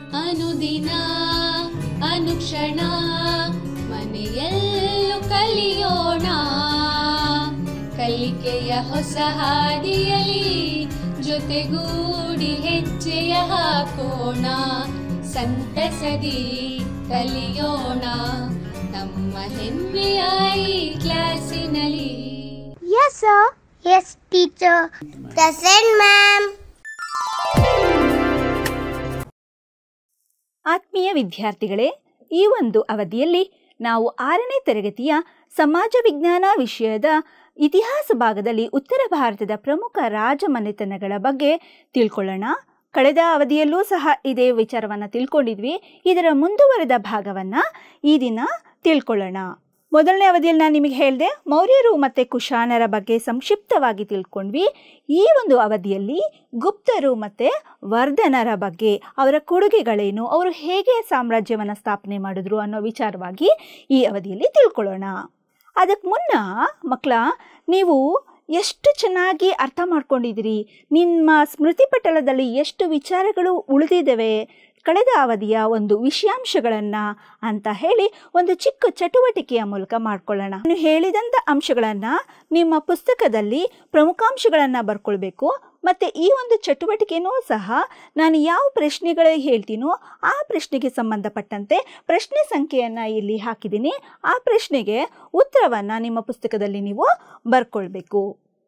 ಅನುದಿನ ಅನುಕ್ಷಣ ಮನೆಯಲ್ಲೂ ಕಲಿಯೋಣ ಕಲಿಕೆಯ ಹೊಸ ಹಾದಿಯಲಿ ಜೊತೆಗೂಡಿ ಹೆಜ್ಜೆಯ ಹಾಕೋಣ ಸಂತಸದಿ ಕಲಿಯೋಣ ನಮ್ಮ ಹೆಮ್ಮೆಯ ಈ ಕ್ಲಾಸಿನಲ್ಲಿ Yes, sir. Yes, teacher. Present, ma'am. ಆತ್ಮೀಯ ವಿದ್ಯಾರ್ಥಿಗಳೇ ಈ ಒಂದು ಅವಧಿಯಲ್ಲಿ ನಾವು ಆರನೇ ತರಗತಿಯ ಸಮಾಜ ವಿಜ್ಞಾನ ವಿಷಯದ ಇತಿಹಾಸ ಭಾಗದಲ್ಲಿ ಉತ್ತರ ಭಾರತದ ಪ್ರಮುಖ ರಾಜಮನೆತನಗಳ ಬಗ್ಗೆ ತಿಳ್ಕೊಳ್ಳೋಣ ಕಳೆದ ಅವಧಿಯಲ್ಲೂ ಸಹ ಇದೇ ವಿಚಾರವನ್ನು ತಿಳ್ಕೊಂಡಿದ್ವಿ ಇದರ ಮುಂದುವರೆದ ಭಾಗವನ್ನು ಈ ದಿನ ತಿಳ್ಕೊಳ್ಳೋಣ ಮೊದಲನೇ ಅವಧಿಯಲ್ಲಿ ನಾನು ನಿಮಗೆ ಹೇಳಿದೆ ಮೌರ್ಯರು ಮತ್ತು ಕುಶಾನರ ಬಗ್ಗೆ ಸಂಕ್ಷಿಪ್ತವಾಗಿ ತಿಳ್ಕೊಂಡ್ವಿ ಈ ಒಂದು ಅವಧಿಯಲ್ಲಿ ಗುಪ್ತರು ಮತ್ತು ವರ್ಧನರ ಬಗ್ಗೆ ಅವರ ಕೊಡುಗೆಗಳೇನು ಅವರು ಹೇಗೆ ಸಾಮ್ರಾಜ್ಯವನ್ನು ಸ್ಥಾಪನೆ ಮಾಡಿದ್ರು ಅನ್ನೋ ವಿಚಾರವಾಗಿ ಈ ಅವಧಿಯಲ್ಲಿ ತಿಳ್ಕೊಳ್ಳೋಣ ಅದಕ್ಕೆ ಮುನ್ನ ಮಕ್ಕಳ ನೀವು ಎಷ್ಟು ಚೆನ್ನಾಗಿ ಅರ್ಥ ಮಾಡ್ಕೊಂಡಿದ್ದೀರಿ ನಿಮ್ಮ ಸ್ಮೃತಿ ಪಟಲದಲ್ಲಿ ಎಷ್ಟು ವಿಚಾರಗಳು ಉಳಿದಿದ್ದಾವೆ ಕಳೆದ ಅವಧಿಯ ಒಂದು ವಿಷಯಾಂಶಗಳನ್ನು ಅಂತ ಹೇಳಿ ಒಂದು ಚಿಕ್ಕ ಚಟುವಟಿಕೆಯ ಮೂಲಕ ಮಾಡ್ಕೊಳ್ಳೋಣ ನಾನು ಹೇಳಿದಂಥ ಅಂಶಗಳನ್ನು ನಿಮ್ಮ ಪುಸ್ತಕದಲ್ಲಿ ಪ್ರಮುಖಾಂಶಗಳನ್ನು ಬರ್ಕೊಳ್ಬೇಕು ಮತ್ತು ಈ ಒಂದು ಚಟುವಟಿಕೆನೂ ಸಹ ನಾನು ಯಾವ ಪ್ರಶ್ನೆಗಳು ಹೇಳ್ತೀನೋ ಆ ಪ್ರಶ್ನೆಗೆ ಸಂಬಂಧಪಟ್ಟಂತೆ ಪ್ರಶ್ನೆ ಸಂಖ್ಯೆಯನ್ನು ಇಲ್ಲಿ ಹಾಕಿದ್ದೀನಿ ಆ ಪ್ರಶ್ನೆಗೆ ಉತ್ತರವನ್ನು ನಿಮ್ಮ ಪುಸ್ತಕದಲ್ಲಿ ನೀವು ಬರ್ಕೊಳ್ಬೇಕು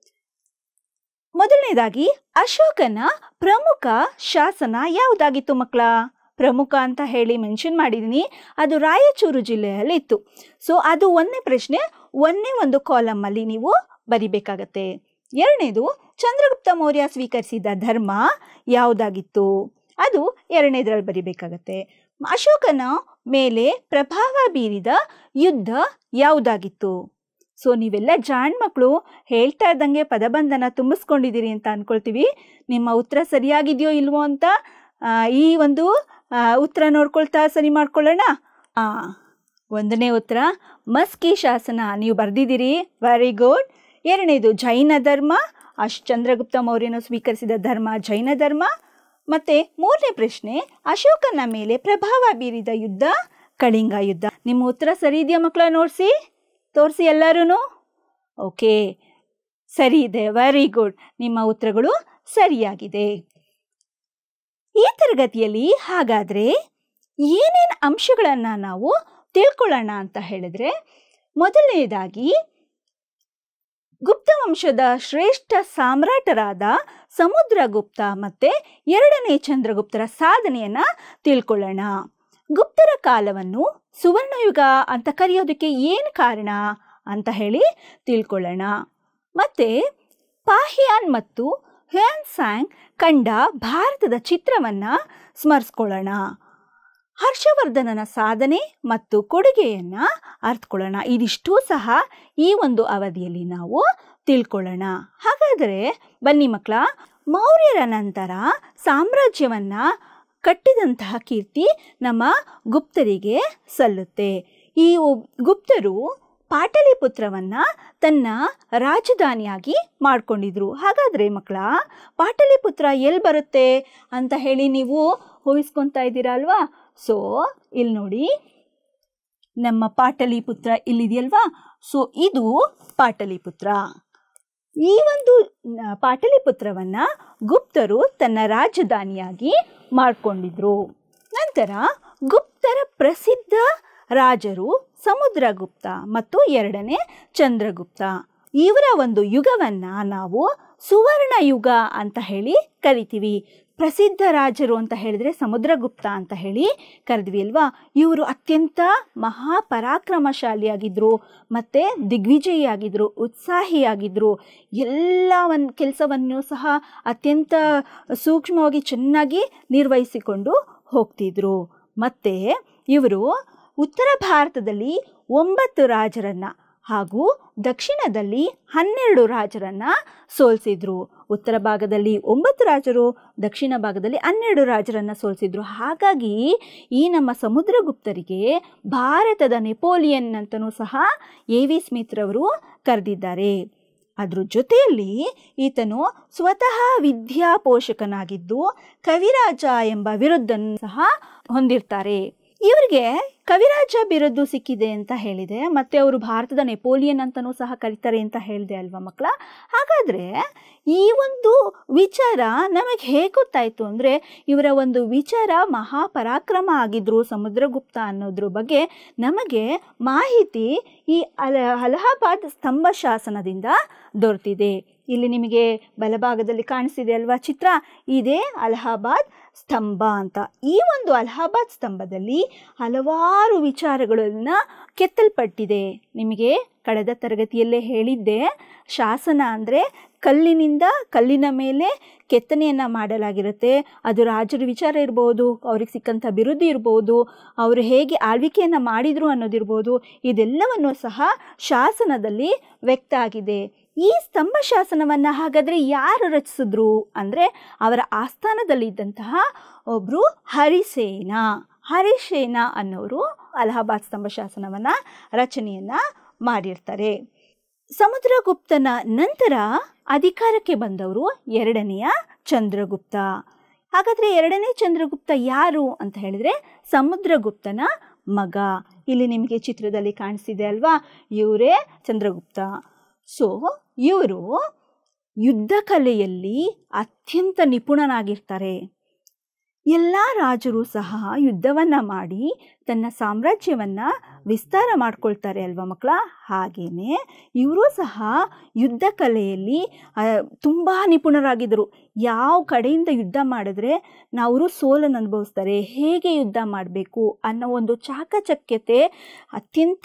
ಮೊದಲನೇದಾಗಿ ಅಶೋಕನ ಪ್ರಮುಖ ಶಾಸನ ಯಾವುದಾಗಿತ್ತು ಮಕ್ಕಳ ಪ್ರಮುಖ ಅಂತ ಹೇಳಿ ಮೆನ್ಷನ್ ಮಾಡಿದ್ದೀನಿ ಅದು ರಾಯಚೂರು ಜಿಲ್ಲೆಯಲ್ಲಿ ಇತ್ತು ಸೊ ಅದು ಒಂದನೇ ಪ್ರಶ್ನೆ ಒಂದನೇ ಒಂದು ಕಾಲಮಲ್ಲಿ ನೀವು ಬರಿಬೇಕಾಗತ್ತೆ ಎರಡನೇದು ಚಂದ್ರಗುಪ್ತ ಮೌರ್ಯ ಸ್ವೀಕರಿಸಿದ ಧರ್ಮ ಯಾವುದಾಗಿತ್ತು ಅದು ಎರಡನೇದ್ರಲ್ಲಿ ಬರಿಬೇಕಾಗತ್ತೆ ಅಶೋಕನ ಮೇಲೆ ಪ್ರಭಾವ ಬೀರಿದ ಯುದ್ಧ ಯಾವುದಾಗಿತ್ತು ಸೊ ನೀವೆಲ್ಲ ಜಾಣ್ ಮಕ್ಕಳು ಹೇಳ್ತಾ ಇದ್ದಂಗೆ ಪದಬಂಧನ ತುಂಬಿಸ್ಕೊಂಡಿದ್ದೀರಿ ಅಂತ ಅಂದ್ಕೊಳ್ತೀವಿ ನಿಮ್ಮ ಉತ್ತರ ಸರಿಯಾಗಿದೆಯೋ ಇಲ್ವೋ ಅಂತ ಆ, ಈ ಒಂದು ಆ, ಉತ್ತರ ನೋಡ್ಕೊಳ್ತಾ ಸರಿ ಮಾಡ್ಕೊಳ್ಳೋಣ ಆ, ಒಂದನೇ ಉತ್ತರ ಮಸ್ಕಿ ಶಾಸನ ನೀವು ಬರೆದಿದ್ದೀರಿ ವೆರಿ ಗುಡ್ ಎರಡನೇದು ಜೈನ ಧರ್ಮ ಅಶ್ ಚಂದ್ರಗುಪ್ತ ಮೌರ್ಯನು ಸ್ವೀಕರಿಸಿದ ಧರ್ಮ ಜೈನ ಧರ್ಮ ಮತ್ತು ಮೂರನೇ ಪ್ರಶ್ನೆ ಅಶೋಕನ ಮೇಲೆ ಪ್ರಭಾವ ಬೀರಿದ ಯುದ್ಧ ಕಳಿಂಗ ಯುದ್ಧ ನಿಮ್ಮ ಉತ್ತರ ಸರಿ ಇದೆಯಾ ಮಕ್ಕಳ ನೋಡಿಸಿ ತೋರಿಸಿ ಎಲ್ಲರೂ ಓಕೆ ಸರಿ ಇದೆ ವೆರಿ ಗುಡ್ ನಿಮ್ಮ ಉತ್ತರಗಳು ಸರಿಯಾಗಿದೆ ಈ ತರಗತಿಯಲ್ಲಿ ಹಾಗಾದರೆ ಏನೇನು ಅಂಶಗಳನ್ನು ನಾವು ತಿಳ್ಕೊಳ್ಳೋಣ ಅಂತ ಹೇಳಿದ್ರೆ ಮೊದಲನೇದಾಗಿ ಗುಪ್ತ ವಂಶದ ಶ್ರೇಷ್ಠ ಸಾಮ್ರಾಟರಾದ ಸಮುದ್ರಗುಪ್ತ ಮತ್ತು ಎರಡನೇ ಚಂದ್ರಗುಪ್ತರ ಸಾಧನೆಯನ್ನು ತಿಳ್ಕೊಳ್ಳೋಣ ಗುಪ್ತರ ಕಾಲವನ್ನು ಸುವರ್ಣಯುಗ ಅಂತ ಕರೆಯೋದಕ್ಕೆ ಏನು ಕಾರಣ ಅಂತ ಹೇಳಿ ತಿಳ್ಕೊಳ್ಳೋಣ ಮತ್ತು ಪಾಹಿಯಾನ್ ಮತ್ತು ಹ್ಯಾನ್ ಸ್ಯಾಂಗ್ ಕಂಡ ಭಾರತದ ಚಿತ್ರವನ್ನು ಸ್ಮರಿಸ್ಕೊಳ್ಳೋಣ ಹರ್ಷವರ್ಧನನ ಸಾಧನೆ ಮತ್ತು ಕೊಡುಗೆಯನ್ನು ಅರ್ಥಕೊಳ್ಳೋಣ ಇದಿಷ್ಟೂ ಸಹ ಈ ಒಂದು ಅವಧಿಯಲ್ಲಿ ನಾವು ತಿಳ್ಕೊಳ್ಳೋಣ ಹಾಗಾದರೆ ಬನ್ನಿ ಮಕ್ಕಳ ಮೌರ್ಯರ ನಂತರ ಸಾಮ್ರಾಜ್ಯವನ್ನು ಕಟ್ಟಿದಂತಹ ಕೀರ್ತಿ ನಮ್ಮ ಗುಪ್ತರಿಗೆ ಸಲ್ಲುತ್ತೆ ಈ ಒಬ್- ಗುಪ್ತರು ಪಾಟಲಿಪುತ್ರವನ್ನು ತನ್ನ ರಾಜಧಾನಿಯಾಗಿ ಮಾಡ್ಕೊಂಡಿದ್ರು ಹಾಗಾದರೆ ಮಕ್ಕಳ ಪಾಟಲಿಪುತ್ರ ಎಲ್ಲಿ ಬರುತ್ತೆ ಅಂತ ಹೇಳಿ ನೀವು ಊಹಿಸ್ಕೊತಾ ಇದ್ದೀರಾ ಅಲ್ವಾ ಸೊ ಇಲ್ಲಿ ನೋಡಿ ನಮ್ಮ ಪಾಟಲಿಪುತ್ರ ಇಲ್ಲಿದೆಯಲ್ವಾ ಸೊ ಇದು ಪಾಟಲಿಪುತ್ರ ಈ ಒಂದು ನ- ಪಾಟಲಿಪುತ್ರವನ್ನು ಗುಪ್ತರು ತನ್ನ ರಾಜಧಾನಿಯಾಗಿ ಮಾಡಿಕೊಂಡಿದ್ರು ನಂತರ ಗುಪ್ತರ ಪ್ರಸಿದ್ಧ ರಾಜರು ಸಮುದ್ರಗುಪ್ತ ಮತ್ತು ಎರಡನೇ ಚಂದ್ರಗುಪ್ತ ಇವರ ಒಂದು ಯುಗವನ್ನು ನಾವು ಸುವರ್ಣ ಯುಗ ಅಂತ ಹೇಳಿ ಕರಿತೀವಿ ಪ್ರಸಿದ್ಧ ರಾಜರು ಅಂತ ಹೇಳಿದ್ರೆ ಸಮುದ್ರಗುಪ್ತ ಅಂತ ಹೇಳಿ ಕರೆದ್ವಿ ಅಲ್ವಾ ಇವರು ಅತ್ಯಂತ ಮಹಾಪರಾಕ್ರಮಶಾಲಿಯಾಗಿದ್ದರು ಮತ್ತು ದಿಗ್ವಿಜಯಿಯಾಗಿದ್ದರು ಉತ್ಸಾಹಿಯಾಗಿದ್ದರು ಎಲ್ಲ ಒಂದು ಕೆಲಸವನ್ನು ಸಹ ಅತ್ಯಂತ ಸೂಕ್ಷ್ಮವಾಗಿ ಚೆನ್ನಾಗಿ ನಿರ್ವಹಿಸಿಕೊಂಡು ಹೋಗ್ತಿದ್ರು ಮತ್ತು ಇವರು ಉತ್ತರ ಭಾರತದಲ್ಲಿ ಒಂಬತ್ತು ರಾಜರನ್ನು ಹಾಗೂ ದಕ್ಷಿಣದಲ್ಲಿ ಹನ್ನೆರಡು ರಾಜರನ್ನು ಸೋಲಿಸಿದ್ರು ಉತ್ತರ ಭಾಗದಲ್ಲಿ ಒಂಬತ್ತು ರಾಜರು ದಕ್ಷಿಣ ಭಾಗದಲ್ಲಿ ಹನ್ನೆರಡು ರಾಜರನ್ನು ಸೋಲಿಸಿದ್ರು ಹಾಗಾಗಿ ಈ ನಮ್ಮ ಸಮುದ್ರಗುಪ್ತರಿಗೆ ಭಾರತದ ನೆಪೋಲಿಯನ್ ಅಂತಲೂ ಸಹ ಎ ವಿ ಸ್ಮಿತ್ರವರು ಕರೆದಿದ್ದಾರೆ ಅದ್ರ ಜೊತೆಯಲ್ಲಿ ಈತನು ಸ್ವತಃ ವಿದ್ಯಾ ಪೋಷಕನಾಗಿದ್ದು ಕವಿರಾಜ ಎಂಬ ಬಿರುದ್ದನ್ನು ಸಹ ಹೊಂದಿರ್ತಾರೆ ಇವರಿಗೆ ಕವಿರಾಜ ಬಿರುದು ಸಿಕ್ಕಿದೆ ಅಂತ ಹೇಳಿದೆ ಮತ್ತೆ ಅವರು ಭಾರತದ ನೆಪೋಲಿಯನ್ ಅಂತಲೂ ಸಹ ಕರೀತಾರೆ ಅಂತ ಹೇಳಿದೆ ಅಲ್ವಾ ಮಕ್ಕಳ ಹಾಗಾದರೆ ಈ ಒಂದು ವಿಚಾರ ನಮಗೆ ಹೇಗೆ ಗೊತ್ತಾಯಿತು ಅಂದರೆ ಇವರ ಒಂದು ವಿಚಾರ ಮಹಾಪರಾಕ್ರಮ ಆಗಿದ್ರು ಸಮುದ್ರಗುಪ್ತ ಅನ್ನೋದ್ರ ಬಗ್ಗೆ ನಮಗೆ ಮಾಹಿತಿ ಈ ಅಲ ಅಲಹಾಬಾದ್ ಸ್ತಂಭ ಶಾಸನದಿಂದ ದೊರೆತಿದೆ ಇಲ್ಲಿ ನಿಮಗೆ ಬಲಭಾಗದಲ್ಲಿ ಕಾಣಿಸ್ತಿದೆ ಅಲ್ವಾ ಚಿತ್ರ ಇದೇ ಅಲಹಾಬಾದ್ ಸ್ತಂಭ ಅಂತ ಈ ಒಂದು ಅಲಹಾಬಾದ್ ಸ್ತಂಭದಲ್ಲಿ ಹಲವಾರು ವಿಚಾರಗಳನ್ನು ಕೆತ್ತಲ್ಪಟ್ಟಿದೆ ನಿಮಗೆ ಕಳೆದ ತರಗತಿಯಲ್ಲೇ ಹೇಳಿದ್ದೆ ಶಾಸನ ಅಂದರೆ ಕಲ್ಲಿನಿಂದ ಕಲ್ಲಿನ ಮೇಲೆ ಕೆತ್ತನೆಯನ್ನು ಮಾಡಲಾಗಿರುತ್ತೆ ಅದು ರಾಜರ ವಿಚಾರ ಇರ್ಬೋದು ಅವ್ರಿಗೆ ಸಿಕ್ಕಂಥ ಬಿರುದು ಇರ್ಬೋದು ಅವರು ಹೇಗೆ ಆಳ್ವಿಕೆಯನ್ನು ಮಾಡಿದರು ಅನ್ನೋದಿರ್ಬೋದು ಇದೆಲ್ಲವನ್ನು ಸಹ ಶಾಸನದಲ್ಲಿ ವ್ಯಕ್ತ ಆಗಿದೆ ಈ ಸ್ತಂಭ ಶಾಸನವನ್ನು ಹಾಗಾದರೆ ಯಾರು ರಚಿಸಿದ್ರು ಅಂದರೆ ಅವರ ಆಸ್ಥಾನದಲ್ಲಿದ್ದಂತಹ ಒಬ್ಬರು ಹರಿಸೇನ ಹರಿಸೇನ ಅನ್ನೋರು ಅಲಹಾಬಾದ್ ಸ್ತಂಭ ಶಾಸನವನ್ನು ರಚನೆಯನ್ನು ಮಾಡಿರ್ತಾರೆ ಸಮುದ್ರಗುಪ್ತನ ನಂತರ ಅಧಿಕಾರಕ್ಕೆ ಬಂದವರು ಎರಡನೆಯ ಚಂದ್ರಗುಪ್ತ ಹಾಗಾದರೆ ಎರಡನೇ ಚಂದ್ರಗುಪ್ತ ಯಾರು ಅಂತ ಹೇಳಿದರೆ ಸಮುದ್ರಗುಪ್ತನ ಮಗ ಇಲ್ಲಿ ನಿಮಗೆ ಚಿತ್ರದಲ್ಲಿ ಕಾಣಿಸ್ತಿದೆ ಅಲ್ವಾ ಇವರೇ ಚಂದ್ರಗುಪ್ತ ಸೊ ಇವರು ಯುದ್ಧ ಕಲೆಯಲ್ಲಿ ಅತ್ಯಂತ ನಿಪುಣನಾಗಿರ್ತಾರೆ ಎಲ್ಲ ರಾಜರು ಸಹ ಯುದ್ಧವನ್ನು ಮಾಡಿ ತನ್ನ ಸಾಮ್ರಾಜ್ಯವನ್ನು ವಿಸ್ತಾರ ಮಾಡ್ಕೊಳ್ತಾರೆ ಅಲ್ವಾ ಮಕ್ಕಳ ಹಾಗೆಯೇ ಇವರು ಸಹ ಯುದ್ಧ ಕಲೆಯಲ್ಲಿ ತುಂಬ ನಿಪುಣರಾಗಿದ್ದರು ಯಾವ ಕಡೆಯಿಂದ ಯುದ್ಧ ಮಾಡಿದ್ರೆ ನಾವು ಸೋಲನ್ನು ಅನುಭವಿಸ್ತಾರೆ ಹೇಗೆ ಯುದ್ಧ ಮಾಡಬೇಕು ಅನ್ನೋ ಒಂದು ಚಾಕಚಕ್ಯತೆ ಅತ್ಯಂತ